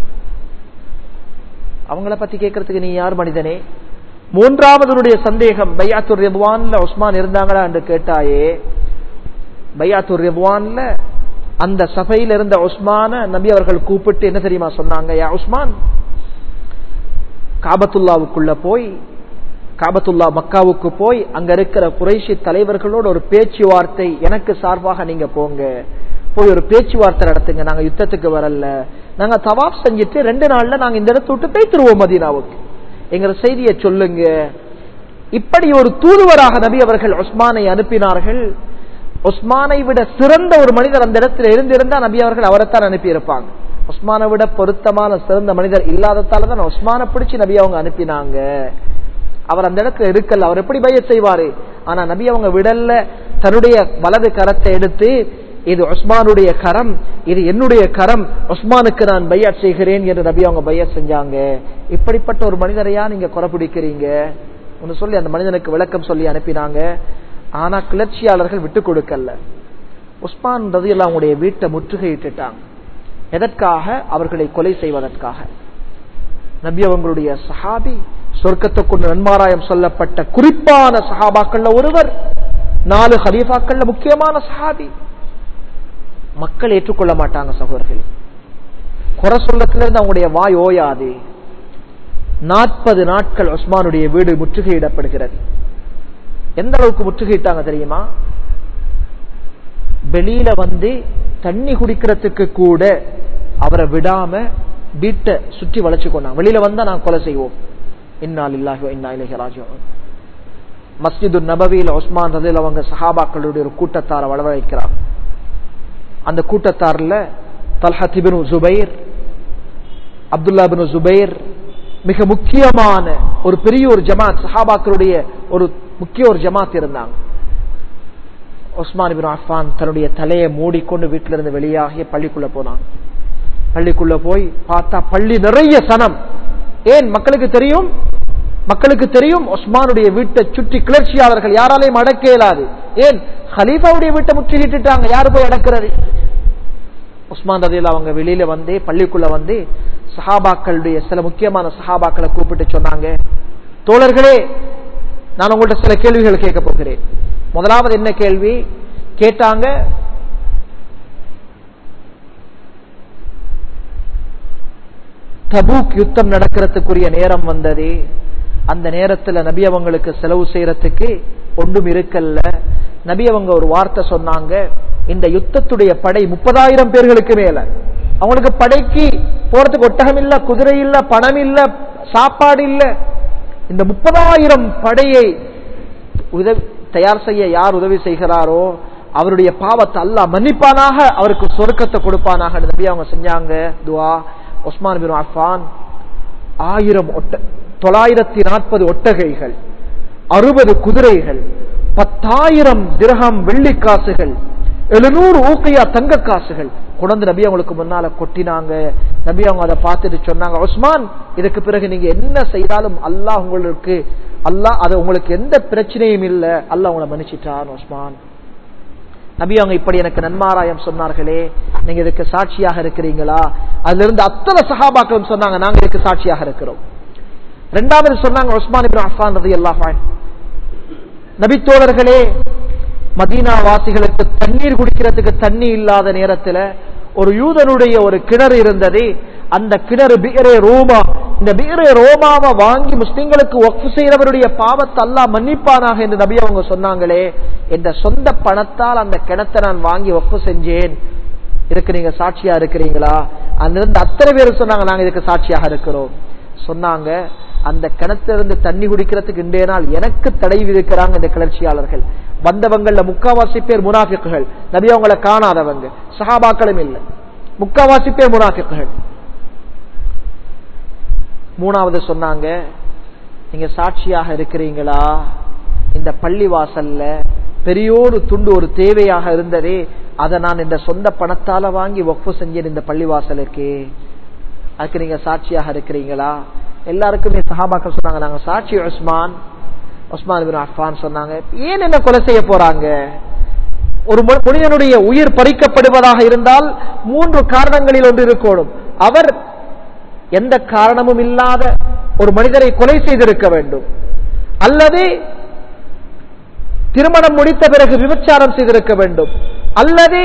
அவங்கள பத்தி கேட்கறதுக்கு நீ யார் மனிதனே மூன்றாவதனுடைய சந்தேகம் பையாத்துர் ரிதுவான்ல உஸ்மான் இருந்தாங்களா என்று கேட்டாயே பையாத்துர் ரிதுவான்ல அந்த சபையில் இருந்த உஸ்மான நபி அவர்கள் கூப்பிட்டு என்ன தெரியுமா சொன்னாங்க யா உஸ்மான் காபத்துல்லாவுக்குள்ள போய் காபத்துல்லா மக்காவுக்கு போய் அங்க இருக்கிற குறைஷி தலைவர்களோட ஒரு பேச்சுவார்த்தை எனக்கு சார்பாக நீங்க போங்க போய் ஒரு பேச்சுவார்த்தை நடத்துங்க நாங்க யுத்தத்துக்கு வரல நாங்க தவாப் செஞ்சுட்டு ரெண்டு நாள்ல நாங்க இந்த இடத்த விட்டு பேத்துருவோம் மதீனாவுக்கு எங்கிற செய்தியை சொல்லுங்க இப்படி ஒரு தூதுவராக நபி அவர்கள் உஸ்மானை அனுப்பினார்கள் உஸ்மானை விட சிறந்த ஒரு மனிதர் அந்த இடத்துல இருந்திருந்தா நபி அவர்கள் அவரைத்தான் அனுப்பி இருப்பாங்க உஸ்மானை விட பொருத்தமான சிறந்த மனிதர் இல்லாததால தான் உஸ்மானை பிடிச்சு நபி அவங்க அனுப்பினாங்க அவர் அந்த இடத்துல இருக்கல அவர் எப்படி பைய செய்வாரு ஆனா நபி அவங்க விடல்ல தன்னுடைய வலது கரத்தை எடுத்து இது உஸ்மானுடைய கரம் இது என்னுடைய கரம் உஸ்மானுக்கு நான் பையாட் செய்கிறேன் என்று நபி அவங்க பையாட் செஞ்சாங்க இப்படிப்பட்ட ஒரு மனிதரையா நீங்க குறை பிடிக்கிறீங்க ஒன்னு சொல்லி அந்த மனிதனுக்கு விளக்கம் சொல்லி அனுப்பினாங்க ஆனா கிளர்ச்சியாளர்கள் விட்டு கொடுக்கல உஸ்மான் ரதியெல்லாம் அவங்களுடைய வீட்டை முற்றுகையிட்டுட்டாங்க எதற்காக அவர்களை கொலை செய்வதற்காக நபி அவங்களுடைய சஹாபி சொர்க்கத்தை கொண்டு நன்மாராயம் சொல்லப்பட்ட குறிப்பான சஹாபாக்கள்ல ஒருவர் நாலு ஹலீஃபாக்கள்ல முக்கியமான சஹாபி மக்கள் ஏற்றுக்கொள்ள மாட்டாங்க சகோதரர்கள் குறை சொல்லத்திலிருந்து அவங்களுடைய வாய் ஓயாது நாற்பது நாட்கள் உஸ்மானுடைய வீடு முற்றுகையிடப்படுகிறது எந்த அளவுக்கு முற்றுகையிட்டாங்க தெரியுமா வெளியில வந்து தண்ணி குடிக்கிறதுக்கு கூட அவரை விடாம வீட்டை சுற்றி வளைச்சு கொண்டாங்க வெளியில வந்தா நான் கொலை செய்வோம் இன்னால் இல்லாஹி இன்னா இலகி ராஜிவன் மஸ்ஜிது நபவியில் உஸ்மான் ரதில் அவங்க சஹாபாக்களுடைய ஒரு கூட்டத்தாரை வளவழைக்கிறார் அந்த கூட்டத்தாரில் Talhat ibn Zubair Abdullah bin Zubair மிக முக்கியமான ஒரு பெரிய ஒரு ஜமாத் சஹாபாக்களுடைய ஒரு முக்கிய ஒரு ஜமாத் இருந்தாங்க உஸ்மான் பின் அஃபான் தன்னுடைய தலையை மூடிக்கொண்டு வீட்டில இருந்து வெளியாகி பள்ளிக்குள்ள போனான் பள்ளிக்குள்ள போய் பார்த்தா பள்ளி நிறைய சனம் ஏன் மக்களுக்கு தெரியும் மக்களுக்கு தெரியும் உஸ்மானுடைய வீட்டை சுற்றி கிளர்ச்சியாளர்கள் யாராலையும் அடக்க இயலாது ஏன் ஹலீஃபாவுடைய வீட்டை முற்றுகிட்டுட்டாங்க யாரு போய் அடக்கிறது உஸ்மான் ரதியில் அவங்க வெளியில வந்து பள்ளிக்குள்ள வந்து சஹாபாக்களுடைய சில முக்கியமான சஹாபாக்களை கூப்பிட்டு சொன்னாங்க தோழர்களே நான் உங்கள்ட்ட சில கேள்விகள் கேட்க போகிறேன் முதலாவது என்ன கேள்வி கேட்டாங்க தபூக் யுத்தம் நடக்கிறதுக்குரிய நேரம் வந்தது அந்த நேரத்துல நபி அவங்களுக்கு செலவு செய்யறதுக்கு ஒன்றும் இருக்கல்ல நபி அவங்க ஒரு வார்த்தை சொன்னாங்க இந்த யுத்தத்துடைய படை முப்பதாயிரம் பேர்களுக்கு மேல அவங்களுக்கு படைக்கு போறதுக்கு ஒட்டகம் இல்ல குதிரை இல்ல பணம் இல்ல சாப்பாடு இல்ல இந்த முப்பதாயிரம் படையை உதவி தயார் செய்ய யார் உதவி செய்கிறாரோ அவருடைய பாவத்தை அல்ல மன்னிப்பானாக அவருக்கு சொருக்கத்தை கொடுப்பானாக நபி அவங்க செஞ்சாங்க துவா உஸ்மான் பின் அஃபான் ஆயிரம் ஒட்ட தொள்ளாயிரத்தி நாற்பது ஒட்டகைகள் அறுபது குதிரைகள் பத்தாயிரம் திரகம் வெள்ளி காசுகள் எழுநூறு ஊக்கையா தங்க காசுகள் குழந்தை நபி அவங்களுக்கு முன்னால கொட்டினாங்க நபி அவங்க அதை பார்த்துட்டு சொன்னாங்க உஸ்மான் இதுக்கு பிறகு நீங்க என்ன செய்தாலும் அல்லாஹ் உங்களுக்கு அல்லாஹ் அது உங்களுக்கு எந்த பிரச்சனையும் இல்லை அல்லாஹ் உங்களை மன்னிச்சிட்டான் உஸ்மான் நபி அவங்க இப்படி எனக்கு நன்மாராயம் சொன்னார்களே நீங்க இதுக்கு சாட்சியாக இருக்கிறீங்களா அதுல இருந்து அத்தனை சகாபாக்களும் சொன்னாங்க நாங்க இதுக்கு சாட்சியாக இருக்கிறோம் ரெண்டாவது சொன்னாங்க உஸ்மான் இப்னு அஃபான் ரலியல்லாஹு அன்ஹு நபி தோழர்களே மதீனா வாசிகளுக்கு தண்ணீர் குடிக்கிறதுக்கு தண்ணி இல்லாத நேரத்துல ஒரு யூதனுடைய ஒரு கிணறு இருந்தது அந்த கிணறு பீரே ரோமா இந்த பீரே ரோமாவை வாங்கி முஸ்லிம்களுக்கு ஒப்பு செய்யறவருடைய பாவத்தை அல்லா மன்னிப்பானாக என்று நபி அவங்க சொன்னாங்களே என்ற சொந்த பணத்தால் அந்த கிணத்தை நான் வாங்கி ஒப்பு செஞ்சேன் இதுக்கு நீங்க சாட்சியா இருக்கிறீங்களா அங்கிருந்து அத்தனை பேர் சொன்னாங்க நாங்க இதுக்கு சாட்சியாக இருக்கிறோம் சொன்னாங்க அந்த கிணத்திலிருந்து தண்ணி குடிக்கிறதுக்கு இன்றைய நாள் எனக்கு தடை விதிக்கிறாங்க இந்த கிளர்ச்சியாளர்கள் வந்தவங்கள்ல முக்காவாசி பேர் முனாஃபிக்குகள் நபி அவங்கள காணாதவங்க சஹாபாக்களும் இல்லை முக்காவாசி பேர் முனாஃபிக்குகள் மூணாவது சொன்னாங்க நீங்க சாட்சியாக இருக்கிறீங்களா இந்த பள்ளி வாசல்ல பெரியோரு துண்டு ஒரு தேவையாக இருந்ததே அதை நான் இந்த சொந்த பணத்தால வாங்கி ஒப்பு செஞ்சேன் இந்த பள்ளி வாசலுக்கு அதுக்கு நீங்க சாட்சியாக இருக்கிறீங்களா எல்லாருக்குமே சஹாபாக்கள் சொன்னாங்க நாங்க சாட்சி உஸ்மான் உஸ்மான் பின் அஃபான் சொன்னாங்க ஏன் என்ன கொலை செய்ய போறாங்க ஒரு மனிதனுடைய உயிர் பறிக்கப்படுவதாக இருந்தால் மூன்று காரணங்களில் ஒன்று இருக்கணும் அவர் எந்த காரணமும் இல்லாத ஒரு மனிதரை கொலை செய்திருக்க வேண்டும் அல்லது திருமணம் முடித்த பிறகு விபச்சாரம் செய்திருக்க வேண்டும் அல்லது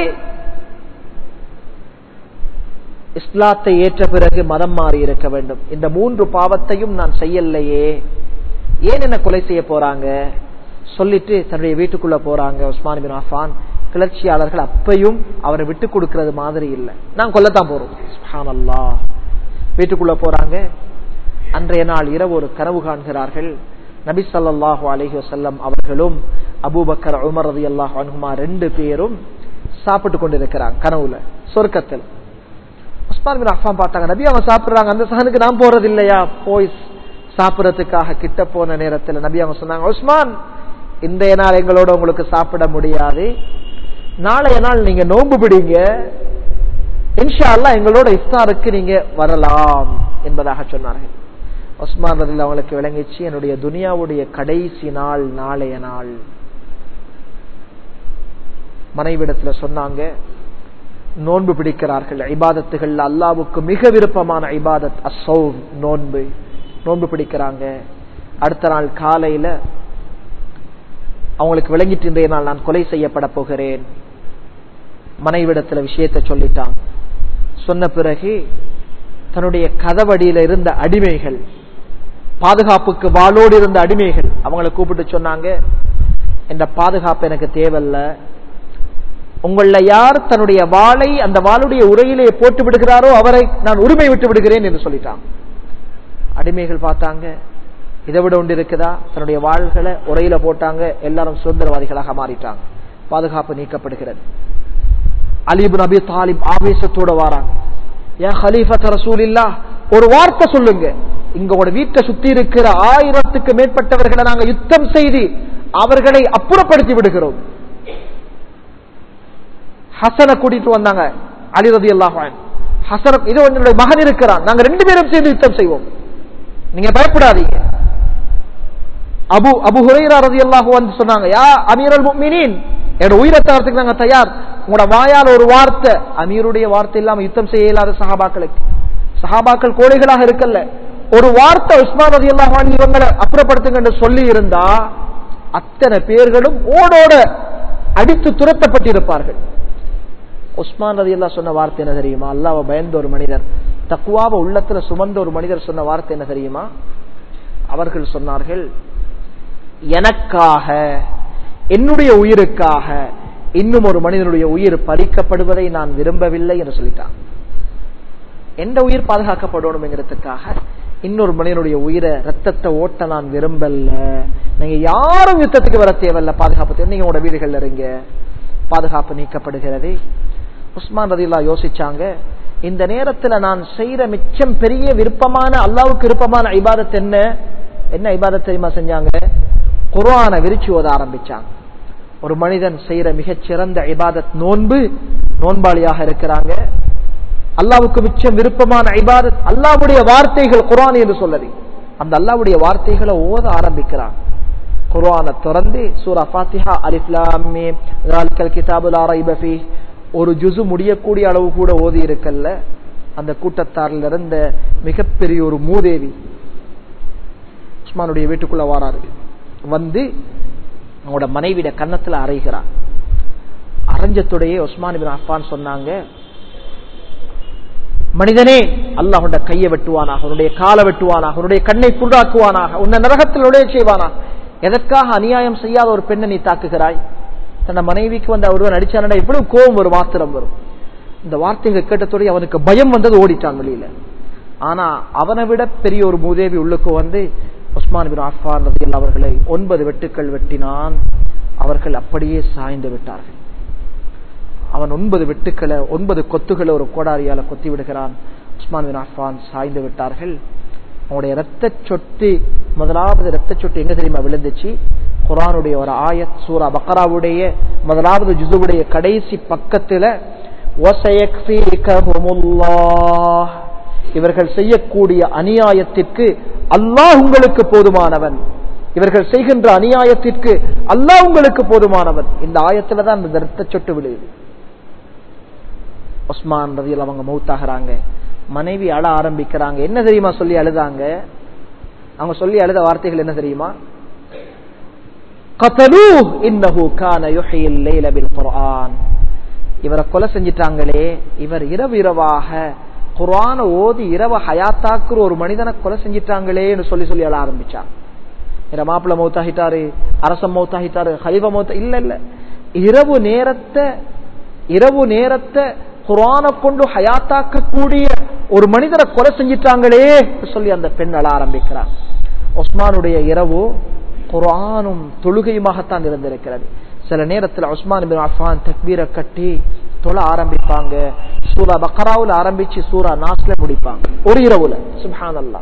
இஸ்லாத்தை ஏற்ற பிறகு மதம் மாறி இருக்க வேண்டும் இந்த மூன்று பாவத்தையும் நான் செய்யலையே ஏன் என்ன கொலை செய்ய போறாங்க சொல்லிட்டு தன்னுடைய வீட்டுக்குள்ள போறாங்க உஸ்மான் பின் ஆஃபான் கிளர்ச்சியாளர்கள் அப்பையும் அவரை விட்டு கொடுக்கறது மாதிரி இல்லை நான் கொல்லத்தான் போறோம் அல்லா வீட்டுக்குள்ள போறாங்க அன்றைய நாள் இரவு ஒரு கனவு காண்கிறார்கள் நபி சல்லாஹூ அலஹி வசல்லம் அவர்களும் அபூபக்கர் உமர் ரதி அல்லாஹ் அனுகுமா ரெண்டு பேரும் சாப்பிட்டு கொண்டிருக்கிறாங்க கனவுல சொர்க்கத்தில் உஸ்மான் பின் அஃபான் பார்த்தாங்க நபி அவங்க சாப்பிடுறாங்க அந்த சகனுக்கு நான் போறது இல்லையா போய் சாப்பிடறதுக்காக கிட்ட போன நேரத்தில் நபி அவங்க சொன்னாங்க உஸ்மான் இன்றைய நாள் எங்களோட உங்களுக்கு சாப்பிட முடியாது நாளைய நாள் நீங்க நோன்பு பிடிங்க இன்ஷா அல்லா எங்களோட இஃப்தாருக்கு நீங்க வரலாம் என்பதாக சொன்னார்கள் உஸ்மான் ரதில் அவங்களுக்கு விளங்கிச்சு என்னுடைய துனியாவுடைய கடைசி நாள் நாளைய நாள் மனைவிடத்துல சொன்னாங்க நோன்பு பிடிக்கிறார்கள் ஐபாதத்துகள் அல்லாவுக்கு மிக விருப்பமான ஐபாதத் அசௌம் நோன்பு நோன்பு பிடிக்கிறாங்க அடுத்த நாள் காலையில அவங்களுக்கு விளங்கிட்டு இன்றைய நாள் நான் கொலை செய்யப்பட போகிறேன் மனைவிடத்துல விஷயத்தை சொல்லிட்டான் சொன்ன பிறகு தன்னுடைய கதவடியில இருந்த அடிமைகள் பாதுகாப்புக்கு வாளோடு இருந்த அடிமைகள் அவங்கள கூப்பிட்டு சொன்னாங்க இந்த பாதுகாப்பு எனக்கு தேவையில்ல உங்கள யார் தன்னுடைய வாளை அந்த வாளுடைய உரையிலே போட்டு விடுகிறாரோ அவரை நான் உரிமை விட்டு விடுகிறேன் என்று சொல்லிட்டான் அடிமைகள் பார்த்தாங்க இதை விட ஒன்று இருக்குதா தன்னுடைய வாள்களை உரையில போட்டாங்க எல்லாரும் சுதந்திரவாதிகளாக மாறிட்டாங்க பாதுகாப்பு நீக்கப்படுகிறது அலிபு நபி தாலிப் ஆவேசத்தோட வாராங்க ஏன் ஹலீஃபத் ரசூலில்லா ஒரு வார்த்தை சொல்லுங்க இங்க உங்களோட வீட்டை சுத்தி இருக்கிற ஆயிரத்துக்கு மேற்பட்டவர்களை நாங்க யுத்தம் செய்து அவர்களை அப்புறப்படுத்தி விடுகிறோம் ஹசனை கூட்டிட்டு வந்தாங்க அலி ரதி அல்லாஹ் ஹசன இது என்னுடைய மகன் இருக்கிறான் நாங்க ரெண்டு பேரும் சேர்ந்து யுத்தம் செய்வோம் நீங்க பயப்படாதீங்க அபு அபு ஹுரைரா ரதி அல்லாஹு வந்து சொன்னாங்க யா அமீரல் முஃமினீன் என்னோட உயிரை தரத்துக்கு நாங்க தயார் உங்களோட வாயால் ஒரு வார்த்தை அமீருடைய வார்த்தை இல்லாம யுத்தம் செய்ய இயலாத சஹாபாக்களுக்கு சஹாபாக்கள் கோழைகளாக இருக்கல்ல ஒரு வார்த்தை உஸ்மான் ரதி அல்லாஹ் இவங்களை அப்புறப்படுத்துங்க என்று சொல்லி இருந்தா அத்தனை பேர்களும் ஓடோட அடித்து துரத்தப்பட்டிருப்பார்கள் உஸ்மான் ரதி அல்லா சொன்ன வார்த்தை என்ன தெரியுமா அல்லாவை பயந்த ஒரு மனிதர் தக்குவாவை உள்ளத்துல சுமந்த ஒரு மனிதர் சொன்ன வார்த்தை என்ன தெரியுமா அவர்கள் சொன்னார்கள் எனக்காக என்னுடைய உயிருக்காக இன்னும் ஒரு மனிதனுடைய உயிர் பறிக்கப்படுவதை நான் விரும்பவில்லை என்று சொல்லிட்டான் எந்த உயிர் பாதுகாக்கப்படணும்ங்கிறதுக்காக இன்னொரு மனிதனுடைய உயிரை ரத்தத்தை ஓட்ட நான் விரும்பல நீங்க யாரும் யுத்தத்துக்கு வர தேவையில்ல பாதுகாப்பு தேவை நீங்க உங்களோட வீடுகள்ல இருங்க பாதுகாப்பு நீக்கப்படுகிறது உஸ்மான் ரதில்லா யோசிச்சாங்க இந்த நேரத்துல நான் செய்யற மிச்சம் பெரிய விருப்பமான அல்லாவுக்கு விருப்பமான ஐபாதத் என்ன என்ன ஐபாதத் தெரியுமா செஞ்சாங்க குர்ஆனை விரிச்சு ஓத ஆரம்பிச்சாங்க ஒரு மனிதன் செய்யற மிகச்சிறந்த ஐபாதத் நோன்பு நோன்பாளியாக இருக்கிறாங்க அல்லாவுக்கு மிச்சம் விருப்பமான ஐபாதத் அல்லாவுடைய வார்த்தைகள் குர்ஆன் என்று சொல்லது அந்த அல்லாவுடைய வார்த்தைகளை ஓத ஆரம்பிக்கிறான் குர்ஆனை திறந்து சூரா ஃபாத்திஹா அலிஃப் லாம் மீம் ذَلِكَ الْكِتَابُ لَا رَيْبَ فِيهِ ஒரு ஜுசு முடியக்கூடிய அளவு கூட ஓதி இருக்கல்ல அந்த கூட்டத்தாரில் இருந்த மிகப்பெரிய ஒரு மூதேவி உஸ்மானுடைய வீட்டுக்குள்ள வாராரு வந்து அவங்களோட மனைவிட கன்னத்துல அரைகிறார் அரைஞ்சத்துடைய உஸ்மான் பின் அஃபான் சொன்னாங்க மனிதனே அல்லாஹ் உன்னுடைய கையை வெட்டுவானாக உன்னுடைய காலை வெட்டுவானாக உன்னுடைய கண்ணை குருடாக்குவானாக உன்னை நரகத்தில் உடைய செய்வானா எதற்காக அநியாயம் செய்யாத ஒரு பெண்ணை நீ தாக்குகிறாய் தன்னை மனைவிக்கு வந்து ஒருவன் அடிச்சானா எவ்வளவு கோபம் வரும் மாத்திரம் வரும் இந்த வார்த்தைகள் கேட்டதோடய அவனுக்கு பயம் வந்தது ஓடிட்டான் வெளியில ஆனா அவனை விட பெரிய ஒரு மூதேவி உள்ளுக்கு வந்து உஸ்மான் பின் ஆஃபான் ரதியல் அவர்களை ஒன்பது வெட்டுக்கள் வெட்டினான் அவர்கள் அப்படியே சாய்ந்து விட்டார்கள் அவன் ஒன்பது வெட்டுக்களை ஒன்பது கொத்துக்களை ஒரு கோடாரியால கொத்தி விடுகிறான் உஸ்மான் பின் ஆஃபான் சாய்ந்து விட்டார்கள் அவனுடைய ரத்த சொட்டு முதலாவது ரத்த சொட்டு எங்க தெரியுமா விழுந்துச்சு குரானுடைய ஒரு ஆயத் சூரா பக்கராவுடைய முதலாவது ஜுதுவுடைய கடைசி பக்கத்துல இவர்கள் செய்யக்கூடிய அநியாயத்திற்கு அல்லாஹ் உங்களுக்கு போதுமானவன் இவர்கள் செய்கின்ற அநியாயத்திற்கு அல்லாஹ் உங்களுக்கு போதுமானவன் இந்த ஆயத்துல தான் இந்த ரத்த சொட்டு விழுது உஸ்மான் ரதியில் அவங்க மௌத்தாகிறாங்க மனைவி அழ ஆரம்பிக்கிறாங்க என்ன தெரியுமா சொல்லி அழுதாங்க அவங்க சொல்லி அழுத வார்த்தைகள் என்ன தெரியுமா இவரை கொலை செஞ்சிட்டாங்களே இவர் இரவு இரவாக குரான ஓதி இரவு ஹயாத்தாக்குற ஒரு மனிதனை கொலை செஞ்சிட்டாங்களேன்னு சொல்லி சொல்லி அழ ஆரம்பிச்சான் மாப்பிள்ள மௌத்தாகிட்டாரு அரசம் மௌத்தாகிட்டாரு ஹலிஃபா மௌத்த இல்ல இல்ல இரவு நேரத்தை இரவு நேரத்தை குரான கொண்டு ஹயாத்தாக்கக்கூடிய ஒரு மனிதரை கொலை செஞ்சிட்டாங்களே சொல்லி அந்த பெண் அழ ஆரம்பிக்கிறார் உஸ்மானுடைய இரவு குரானும் தொழுகையுமாகத்தான் இருந்திருக்கிறது சில நேரத்தில் உஸ்மான் பின் அஃபான் தக்பீரை கட்டி தொழ ஆரம்பிப்பாங்க சூரா பக்கராவுல ஆரம்பிச்சு சூரா நாஸ்ல முடிப்பாங்க ஒரு இரவுல சுஹான் அல்லா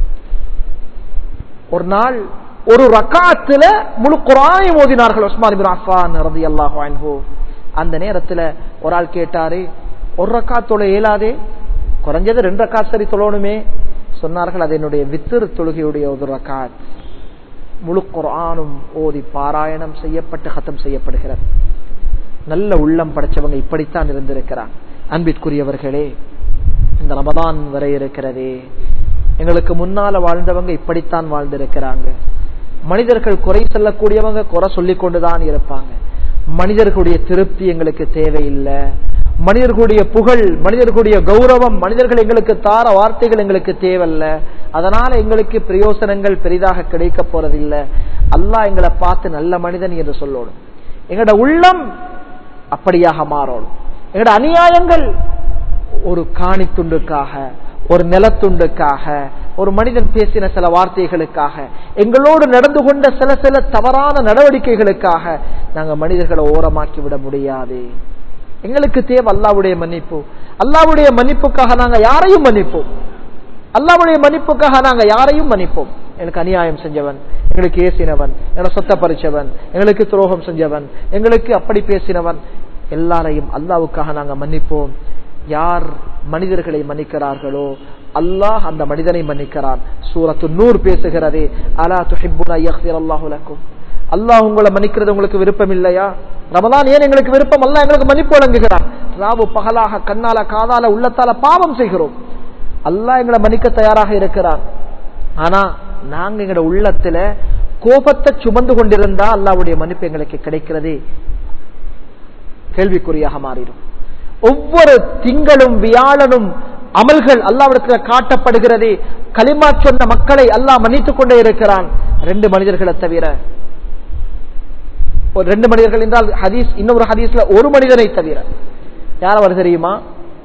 ஒரு நாள் ஒரு ரக்காத்துல முழு குரானை மோதினார்கள் உஸ்மான் பின் அஃபான் ரதி அல்லாஹு அன்ஹு அந்த நேரத்துல ஒரு ஆள் கேட்டாரு ஒரு ரக்கா தொழ இயலாதே குறைஞ்சது ரெண்டு ரக்கா சரி தொழணுமே சொன்னார்கள் அது என்னுடைய வித்திரு தொழுகையுடைய ஒரு ரக்காத் முழு குரானும் ஓதி பாராயணம் செய்யப்பட்டு ஹத்தம் செய்யப்படுகிறது நல்ல உள்ளம் படைச்சவங்க இப்படித்தான் இருந்திருக்கிறாங்க அன்பிற்குரியவர்களே இந்த ரமதான் வரை இருக்கிறதே எங்களுக்கு முன்னால வாழ்ந்தவங்க இப்படித்தான் வாழ்ந்திருக்கிறாங்க மனிதர்கள் குறை சொல்லக்கூடியவங்க குறை சொல்லிக் கொண்டுதான் இருப்பாங்க மனிதர்களுடைய திருப்தி எங்களுக்கு தேவையில்லை மனிதர்களுடைய புகழ் மனிதர்களுடைய கௌரவம் மனிதர்கள் எங்களுக்கு தார வார்த்தைகள் எங்களுக்கு தேவையில்ல அதனால எங்களுக்கு பிரயோசனங்கள் பெரிதாக கிடைக்க போறதில்லை அல்லாஹ் எங்களை பார்த்து நல்ல மனிதன் என்று சொல்லணும் எங்களோட உள்ளம் அப்படியாக மாறணும் எங்களோட அநியாயங்கள் ஒரு காணித்துண்டுக்காக ஒரு நிலத்துண்டுக்காக ஒரு மனிதன் பேசின சில வார்த்தைகளுக்காக எங்களோடு நடந்து கொண்ட சில சில தவறான நடவடிக்கைகளுக்காக நாங்க மனிதர்களை ஓரமாக்கி விட முடியாது எங்களுக்கு தேவை அல்லாவுடைய மன்னிப்பு அல்லாவுடைய மன்னிப்புக்காக நாங்க யாரையும் மன்னிப்போம் அல்லாவுடைய மன்னிப்புக்காக நாங்க யாரையும் மன்னிப்போம் எனக்கு அநியாயம் செஞ்சவன் எங்களுக்கு ஏசினவன் என்னோட சொத்தை பறிச்சவன் எங்களுக்கு துரோகம் செஞ்சவன் எங்களுக்கு அப்படி பேசினவன் எல்லாரையும் அல்லாவுக்காக நாங்க மன்னிப்போம் யார் மனிதர்களை மன்னிக்கிறார்களோ அல்லாஹ் அந்த மனிதனை மன்னிக்கிறான் சூரத்து நூறு பேசுகிறதே அலா துஹிப்புனா யக்ஃபிர் அல்லாஹு லக்கும் அல்லாஹ் உங்களை மன்னிக்கிறது உங்களுக்கு விருப்பம் இல்லையா ரமலான் ஏன் எங்களுக்கு விருப்பம் அல்ல எங்களுக்கு மன்னிப்பு வழங்குகிறான் ராவு பகலாக கண்ணால காதால உள்ளத்தால பாவம் செய்கிறோம் அல்லாஹ் எங்களை மன்னிக்க தயாராக இருக்கிறான் ஆனா நாங்க எங்களோட உள்ளத்துல கோபத்தை சுமந்து கொண்டிருந்தா அல்லாவுடைய மன்னிப்பு எங்களுக்கு கிடைக்கிறது கேள்விக்குறியாக மாறிடும் ஒவ்வொரு திங்களும் வியாழனும் அமல்கள் அல்லாவிடத்துல காட்டப்படுகிறது களிமா சொன்ன மக்களை அல்லாஹ் மன்னித்துக் கொண்டே இருக்கிறான் ரெண்டு மனிதர்களை தவிர ஒரு ரெண்டு மனிதர்கள் என்றால் ஹதீஸ் இன்னொரு ஹதீஸ்ல ஒரு மனிதனை தவிர யார் அவர் தெரியுமா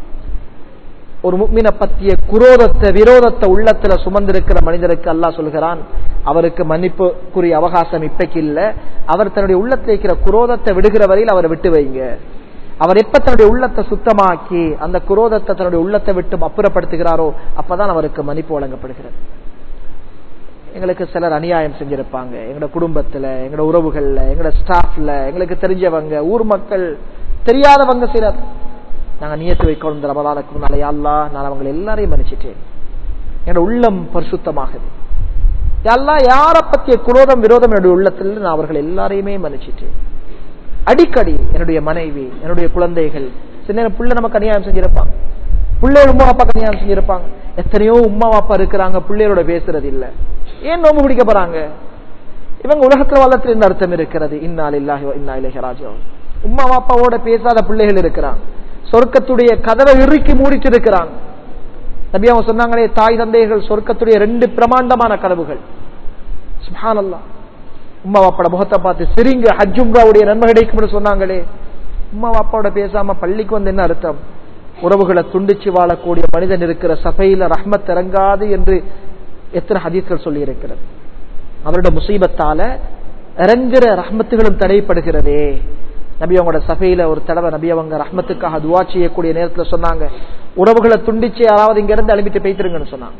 ஒரு முக்மின பத்திய குரோதத்தை விரோதத்தை உள்ளத்துல சுமந்திருக்கிற மனிதருக்கு அல்லாஹ் சொல்கிறான் அவருக்கு மன்னிப்புக்குரிய அவகாசம் இப்பைக்கு இல்ல அவர் தன்னுடைய உள்ளத்தில் இருக்கிற குரோதத்தை விடுகிற வரையில் அவரை விட்டு வைங்க அவர் எப்ப தன்னுடைய உள்ளத்தை சுத்தமாக்கி அந்த குரோதத்தை தன்னுடைய உள்ளத்தை விட்டு அப்புறப்படுத்துகிறாரோ அப்பதான் அவருக்கு மன்னிப்பு வழங்கப்படுகிறது எங்களுக்கு சிலர் அநியாயம் செஞ்சிருப்பாங்க எங்களோட குடும்பத்துல எங்களோட உறவுகள்ல எங்களோட ஸ்டாஃப்ல எங்களுக்கு தெரிஞ்சவங்க ஊர் மக்கள் தெரியாதவங்க சிலர் நாங்க நியத்து வைக்கணும் இந்த ரமலானுக்கு முன்னாலே அல்லா நான் அவங்களை எல்லாரையும் மன்னிச்சிட்டேன் என்னோட உள்ளம் பரிசுத்தமாகுது அல்லா யார பத்திய குரோதம் விரோதம் என்னுடைய உள்ளத்தில் நான் அவர்கள் எல்லாரையுமே மன்னிச்சிட்டேன் அடிக்கடி என்னுடைய மனைவி என்னுடைய குழந்தைகள் சின்ன புள்ள நமக்கு அநியாயம் செஞ்சிருப்பாங்க பிள்ளைகள் உமா அப்பா அநியாயம் செஞ்சிருப்பாங்க எத்தனையோ உமா அப்பா இருக்கிறாங்க பிள்ளைகளோட பேசுறது இல்ல ஏன் நோம்பு பிடிக்க போறாங்க இவங்க உலகத்துல வளர்த்துல இந்த அர்த்தம் இருக்கிறது இன்னால் இல்லாஹி இன்னா இலகி ராஜா உமா அப்பாவோட பேசாத பிள்ளைகள் இருக்கிறாங்க சொர்க்கத்துடைய கதவை இறுக்கி மூடிட்டு இருக்கிறாங்க நபி அவங்க சொன்னாங்களே தாய் தந்தைகள் சொர்க்கத்துடைய ரெண்டு பிரமாண்டமான கதவுகள் சுஹானல்லா உமா வாப்பாட முகத்தை பார்த்து சிரிங்க ஹஜ்ஜும்ராவுடைய நன்மை கிடைக்கும்னு சொன்னாங்களே உமா வாப்பாவோட பேசாம பள்ளிக்கு வந்து என்ன அர்த்தம் உறவுகளை துண்டிச்சு வாழக்கூடிய மனிதன் இருக்கிற சபையில ரஹ்மத் இறங்காது என்று எத்தனை ஹதீஸ்கள் சொல்லி இருக்கிறது அவரோட முசீபத்தால இறங்குற ரஹ்மத்துகளும் தடைப்படுகிறதே நபி அவங்களோட சபையில ஒரு தடவை நபி அவங்க ரஹ்மத்துக்காக துவா செய்யக்கூடிய நேரத்துல சொன்னாங்க உறவுகளை துண்டிச்சு யாராவது இங்க இருந்து அனுப்பிட்டு போய்த்திருங்கன்னு சொன்னாங்க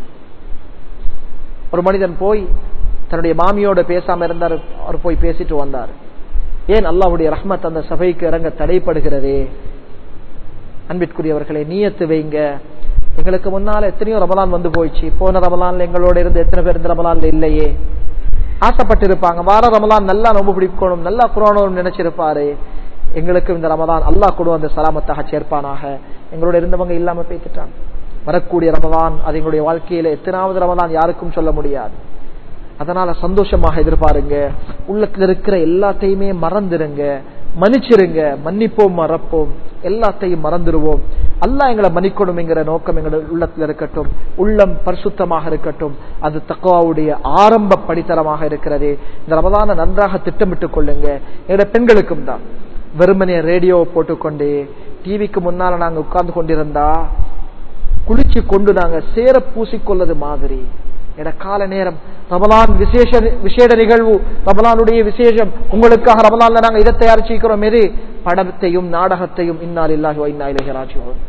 ஒரு மனிதன் போய் தன்னுடைய மாமியோட பேசாம இருந்தார் அவர் போய் பேசிட்டு வந்தார் ஏன் அல்லாவுடைய ரஹ்மத் அந்த சபைக்கு இறங்க தடைப்படுகிறதே அன்பிற்குரியவர்களை நீயத்து வைங்க எங்களுக்கு முன்னால எத்தனையோ ரமலான் வந்து போயிடுச்சு போன ரமலான்ல எங்களோட இருந்து எத்தனை பேர் இந்த ரமலான்ல இல்லையே ஆசைப்பட்டு இருப்பாங்க வார ரமலான் நல்லா நோம்பு பிடிக்கணும் நல்லா குரானும் நினைச்சிருப்பாரு எங்களுக்கு இந்த ரமதான் அல்லாஹ் கூட அந்த சலாமத்தாக சேர்ப்பானாக எங்களோட இருந்தவங்க இல்லாம பேசிட்டாங்க வரக்கூடிய ரமதான் அது எங்களுடைய வாழ்க்கையில எத்தனாவது ரமதான் யாருக்கும் சொல்ல முடியாது அதனால சந்தோஷமாக எதிர்பாருங்க உள்ளத்துல இருக்கிற எல்லாத்தையுமே மறந்துருங்க மன்னிச்சிருங்க மன்னிப்போம் மறப்போம் எல்லாத்தையும் மறந்துடுவோம் அல்லாஹ் எங்களை மன்னிக்கணும்ங்கிற நோக்கம் எங்களோட உள்ளத்துல இருக்கட்டும் உள்ளம் பரிசுத்தமாக இருக்கட்டும் அது தக்குவாவுடைய ஆரம்ப படித்தரமாக இருக்கிறது இந்த ரமதான நன்றாக திட்டமிட்டுக் கொள்ளுங்க எங்களோட பெண்களுக்கும் தான் வெறுமனே ரேடியோ போட்டுக்கொண்டு டிவிக்கு முன்னால நாங்க உட்கார்ந்து கொண்டிருந்தா குளிச்சு கொண்டு நாங்க சேர பூசிக்கொள்ளது மாதிரி எட கால நேரம் ரமலான் விசேஷ விசேட நிகழ்வு ரமலானுடைய விசேஷம் உங்களுக்காக ரமலான்ல நாங்க இதை தயாரிச்சிருக்கிறோம் எது படத்தையும் நாடகத்தையும் இன்னால் இல்லாஹி இன்னா இலகி ராஜ்யோம்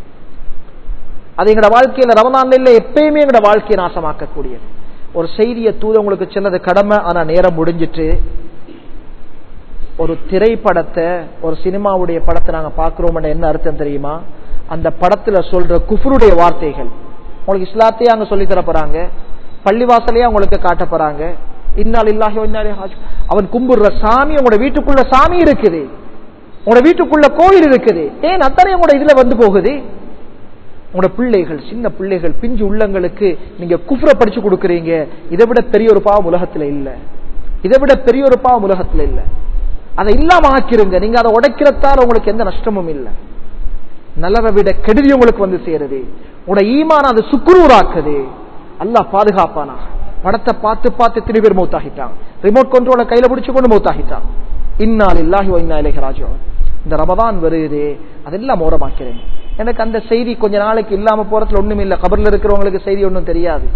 அது எங்களோட வாழ்க்கையில ரமலான்ல இல்ல எப்பயுமே எங்களோட வாழ்க்கையை நாசமாக்கக்கூடியது ஒரு செய்தியை தூத உங்களுக்கு சின்னது கடமை ஆனா நேரம் முடிஞ்சிட்டு ஒரு திரைப்படத்தை ஒரு சினிமாவுடைய படத்தை நாங்க பாக்குறோம் என்ன அர்த்தம் தெரியுமா அந்த படத்துல சொல்ற குஃபருடைய வார்த்தைகள் உங்களுக்கு இஸ்லாத்தையே அங்க சொல்லி தர போறாங்க பள்ளிவாசலையே உங்களுக்கு காட்ட போறாங்க இன்னால் இல்லாஹி இன்னாலே அவன் கும்பிடுற சாமி உங்களோட வீட்டுக்குள்ள சாமி இருக்குது உங்களோட வீட்டுக்குள்ள கோயில் இருக்குது ஏன் அத்தனை உங்களோட இதுல வந்து போகுது உங்களோட பிள்ளைகள் சின்ன பிள்ளைகள் பிஞ்சு உள்ளங்களுக்கு நீங்க குஃப்ர படிச்சு கொடுக்குறீங்க இதை விட பெரிய ஒரு பாவம் உலகத்துல இல்ல இதை விட பெரிய ஒரு பாவம் உலகத்துல இல்ல அதை இல்லாம ஆக்கிருங்க நீங்க அதை உடைக்கிறதால உங்களுக்கு எந்த நஷ்டமும் இல்லை நல்லதை விட கெடுதி உங்களுக்கு வந்து சேருது உங்களோட ஈமான அது சுக்குரூராக்குது அல்லாஹ் பாதுகாப்பானா படத்தை பார்த்து பார்த்து எத்தனை பேர் மௌத்தாகிட்டான் ரிமோட் கண்ட்ரோல கையில பிடிச்சு கொண்டு மௌத்தாகிட்டான் இன்னால் இல்லாஹி இன்னா இலகி ராஜோ இந்த ரமதான் வருதே அதெல்லாம் ஓரமாக்கிறேன் எனக்கு அந்த செய்தி கொஞ்ச நாளைக்கு இல்லாம போறதுல ஒண்ணும் இல்ல கபர்ல இருக்கிறவங்களுக்கு செய்தி ஒண்ணும் தெரியாது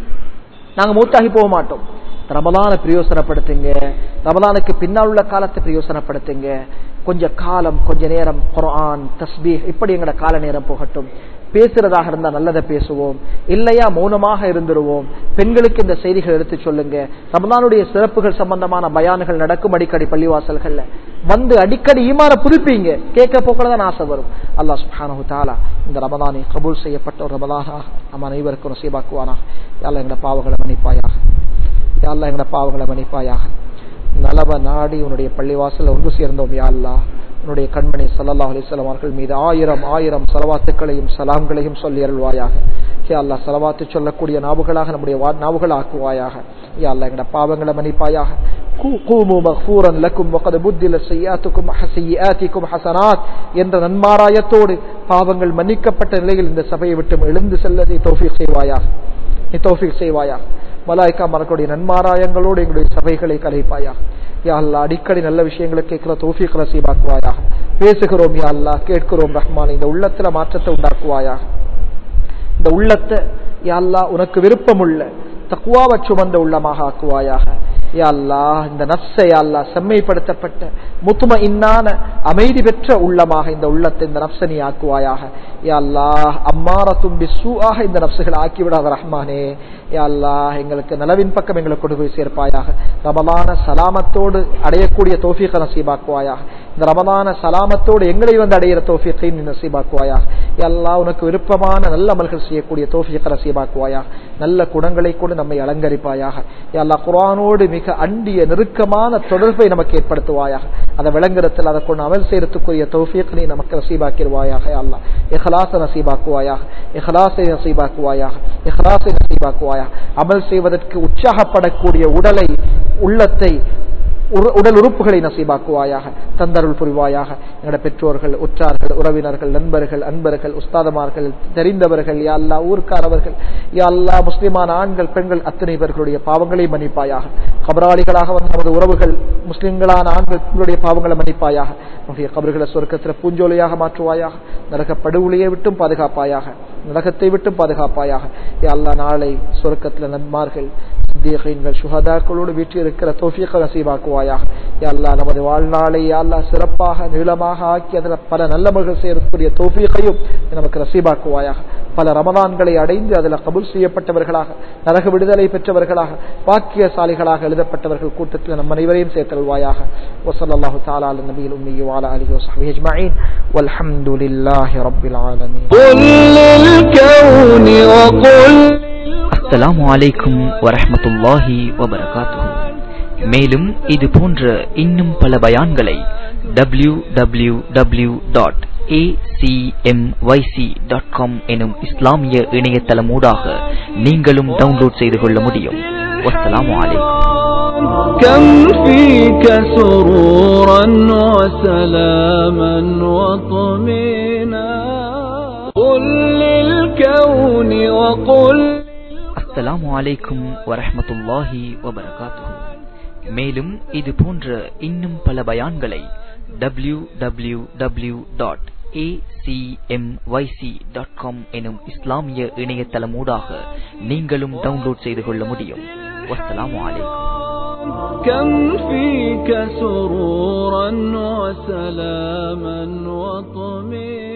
நாங்க மூத்தாகி போக மாட்டோம் ரமலான பிரயோசனப்படுத்துங்க ரமலானுக்கு பின்னால் உள்ள காலத்தை பிரயோசனப்படுத்துங்க கொஞ்ச காலம் கொஞ்ச நேரம் குரான் தஸ்பீ இப்படி எங்கட கால நேரம் போகட்டும் பேசுறதாக இருந்தா நல்லதை பேசுவோம் இல்லையா மௌனமாக இருந்துருவோம் பெண்களுக்கு இந்த செய்திகள் எடுத்து சொல்லுங்க ரமலானுடைய சிறப்புகள் சம்பந்தமான பயானுகள் நடக்கும் அடிக்கடி பள்ளிவாசல்கள்ல வந்து அடிக்கடி ஈமான புதுப்பீங்க கேட்க போக்கதான் ஆசை வரும் அல்லாஹ் சுப்ஹானஹு தஆலா இந்த ரமலானை கபூல் செய்யப்பட்ட ஒரு ரமலானாக நம்ம அனைவருக்கும் நசீபாக்குவானா யாழ்லா எங்கட பாவங்களை மன்னிப்பாயாக யாழ்லா எங்கட பாவங்களை மன்னிப்பாயாக நலவ நாடி உன்னுடைய பள்ளிவாசல் ஒன்று சேர்ந்தோம் யாழ்லா உன்னுடைய கண்மணி சல்லல்லாஹு அலைஹி வஸல்லம் அவர்கள் மீது ஆயிரம் ஆயிரம் சலவாத்துக்களையும் சலாம்களையும் சொல்லி அருள்வாயாக யா அல்லாஹ் சலவாத்து சொல்லக்கூடிய நாவுகளாக நம்முடைய வா- நாவுகள் ஆக்குவாயாக யா அல்லாஹ் எங்கட பாவங்களை மன்னிப்பாயாக கூ- கூமு மக்ஃபூரன் லக்கும் வகத் புத்தில செய்யாத்துக்கும் செய்யாத்திக்கும் ஹசனாத் என்ற நன்மாராயத்தோடு பாவங்கள் மன்னிக்கப்பட்ட நிலையில் இந்த சபையை விட்டு எழுந்து செல்லதை தௌஃபீக் செய்வாயாக நீ தௌஃபீக் செய்வாயா மலாய்க்கா மரக்கூடிய நன்மாராயங்களோடு எங்களுடைய சபைகளை கலைப்பாயா யா அல்லா அடிக்கடி நல்ல விஷயங்களை கேட்கிற தௌஃபீக் நசீபாக்குவாயா பேசுகிறோம் யா அல்லா கேட்கிறோம் ரஹ்மான் இந்த உள்ளத்துல மாற்றத்தை உண்டாக்குவாயா இந்த உள்ளத்தை யா அல்லா உனக்கு விருப்பமுள்ள தக்குவாவை சுமந்த உள்ளமாக ஆக்குவாயாக யா அல்லா இந்த நப்சை யா அல்லா செம்மைப்படுத்தப்பட்ட முத்தும இன்னான அமைதி பெற்ற உள்ளமாக இந்த உள்ளத்தை இந்த நப்சை நீ ஆக்குவாயாக யா அல்லா அம்மார தும்பி சூஆக இந்த நப்சுகளை ஆக்கிவிடாத ரஹ்மானே யா அல்லா எங்களுக்கு நலவின் பக்கம் எங்களை கொண்டு போய் சேர்ப்பாயாக ரமலான சலாமத்தோடு அடையக்கூடிய தோஃபீக நசீபாக்குவாயாக இந்த ரமலான சலாமத்தோடு எங்களை வந்து அடையிற தோஃபீக்கை நீ நசீபாக்குவாயாக யா அல்லா உனக்கு விருப்பமான நல்ல அமல்கள் செய்யக்கூடிய தோஃபீக நசீபாக்குவாயாக நல்ல குணங்களை கொண்டு நம்மை அலங்கரிப்பாயாக யா அல்லா குர்ஆனோடு மிக அண்டிய நெருக்கமான தொடர்பை நமக்கு ஏற்படுத்துவாயாக அதை விளங்குறத்தில் அதை கொண்டு அமல் செய்யறதுக்குரிய தௌஃபீக் நீ நமக்கு நசீபாக்கிடுவாயாக யா அல்லா இஹ்லாஸ நசீபாக்குவாயாக இஹ்லாஸை நசீபாக்குவாயாக இஹ்லாஸை நசீபாக்குவாயாக அமல் செய்வதற்கு உற்சாகப்படக்கூடிய உடலை உள்ளத்தை உரு- உடல் உறுப்புகளை நசீபாக்குவாயாக தந்தருள் புரிவாயாக எங்களோட பெற்றோர்கள் உற்றார்கள் உறவினர்கள் நண்பர்கள் அன்பர்கள் உஸ்தாதமார்கள் தெரிந்தவர்கள் யா அல்லா ஊர்க்காரவர்கள் யா அல்லா முஸ்லிமான ஆண்கள் பெண்கள் அத்தனை பேர்களுடைய பாவங்களை மன்னிப்பாயாக கபராளிகளாக வந்த நமது உறவுகள் முஸ்லிம்களான ஆண்கள் பெண்களுடைய பாவங்களை மன்னிப்பாயாக நம்முடைய கபர்களை சொர்க்கத்தில் பூஞ்சோலியாக மாற்றுவாயாக நரக படுகொலியை விட்டும் பாதுகாப்பாயாக நரகத்தை விட்டும் பாதுகாப்பாயாக யா அல்லா நாளை சொர்க்கத்தில் நன்மார்கள் சித்தியகீன்கள் சுகதாக்களோடு வீட்டில் இருக்கிற தோஃபியக நசீபாக்குவாயாக யா அல்லாஹ் நமது வாழ்நாளை யா அல்லாஹ் சிறப்பாக நீளமாக ஆக்கி அதில் பல நல்லமர்கள் செய்யக்கூடிய தோஃபியகையும் நமக்கு நசீபாக்குவாயாக பல ரமதான்களை அடைந்து அதில் கபூல் செய்யப்பட்டவர்களாக நரக விடுதலை பெற்றவர்களாக பாக்கியசாலிகளாக எழுதப்பட்டவர்கள் கூட்டத்தில் நம் அனைவரையும் சேர்த்தல்வாயாக வசல்லாஹு தாலா அலா நபியில் உம்மியு வாலா அலிஹி வஸஹ்பிஹி அஜ்மஈன் வல்ஹம்துலில்லாஹி ரப்பில் ஆலமீன் قل للكون وقل அஸ்ஸலாமு அலைக்கும் வரஹ்மத்துல்லாஹி வபரகாத்துஹு மேலும் இது போன்ற இன்னும் பல பயான்களை W W W dot dot com எனும் இஸ்லாமிய இணையதளமூடாக நீங்களும் டவுன்லோட் செய்து கொள்ள முடியும் வஸ்ஸலாமு அலைக்கும் كم فيك سرورا وسلاما وطمينا قل للكون وقل அஸ்ஸலாமு அலைக்கும் வரஹ்மத்துல்லாஹி வபரகாத்துஹு மேலும் இது போன்ற இன்னும் பல பயான்களை W W W dot dot com எனும் இஸ்லாமிய இணையதளமூடாக நீங்களும் டவுன்லோட் செய்து கொள்ள முடியும் வஸ்ஸலாமு அலைக்கும் كم فيك سرورا وسلاما وطمينا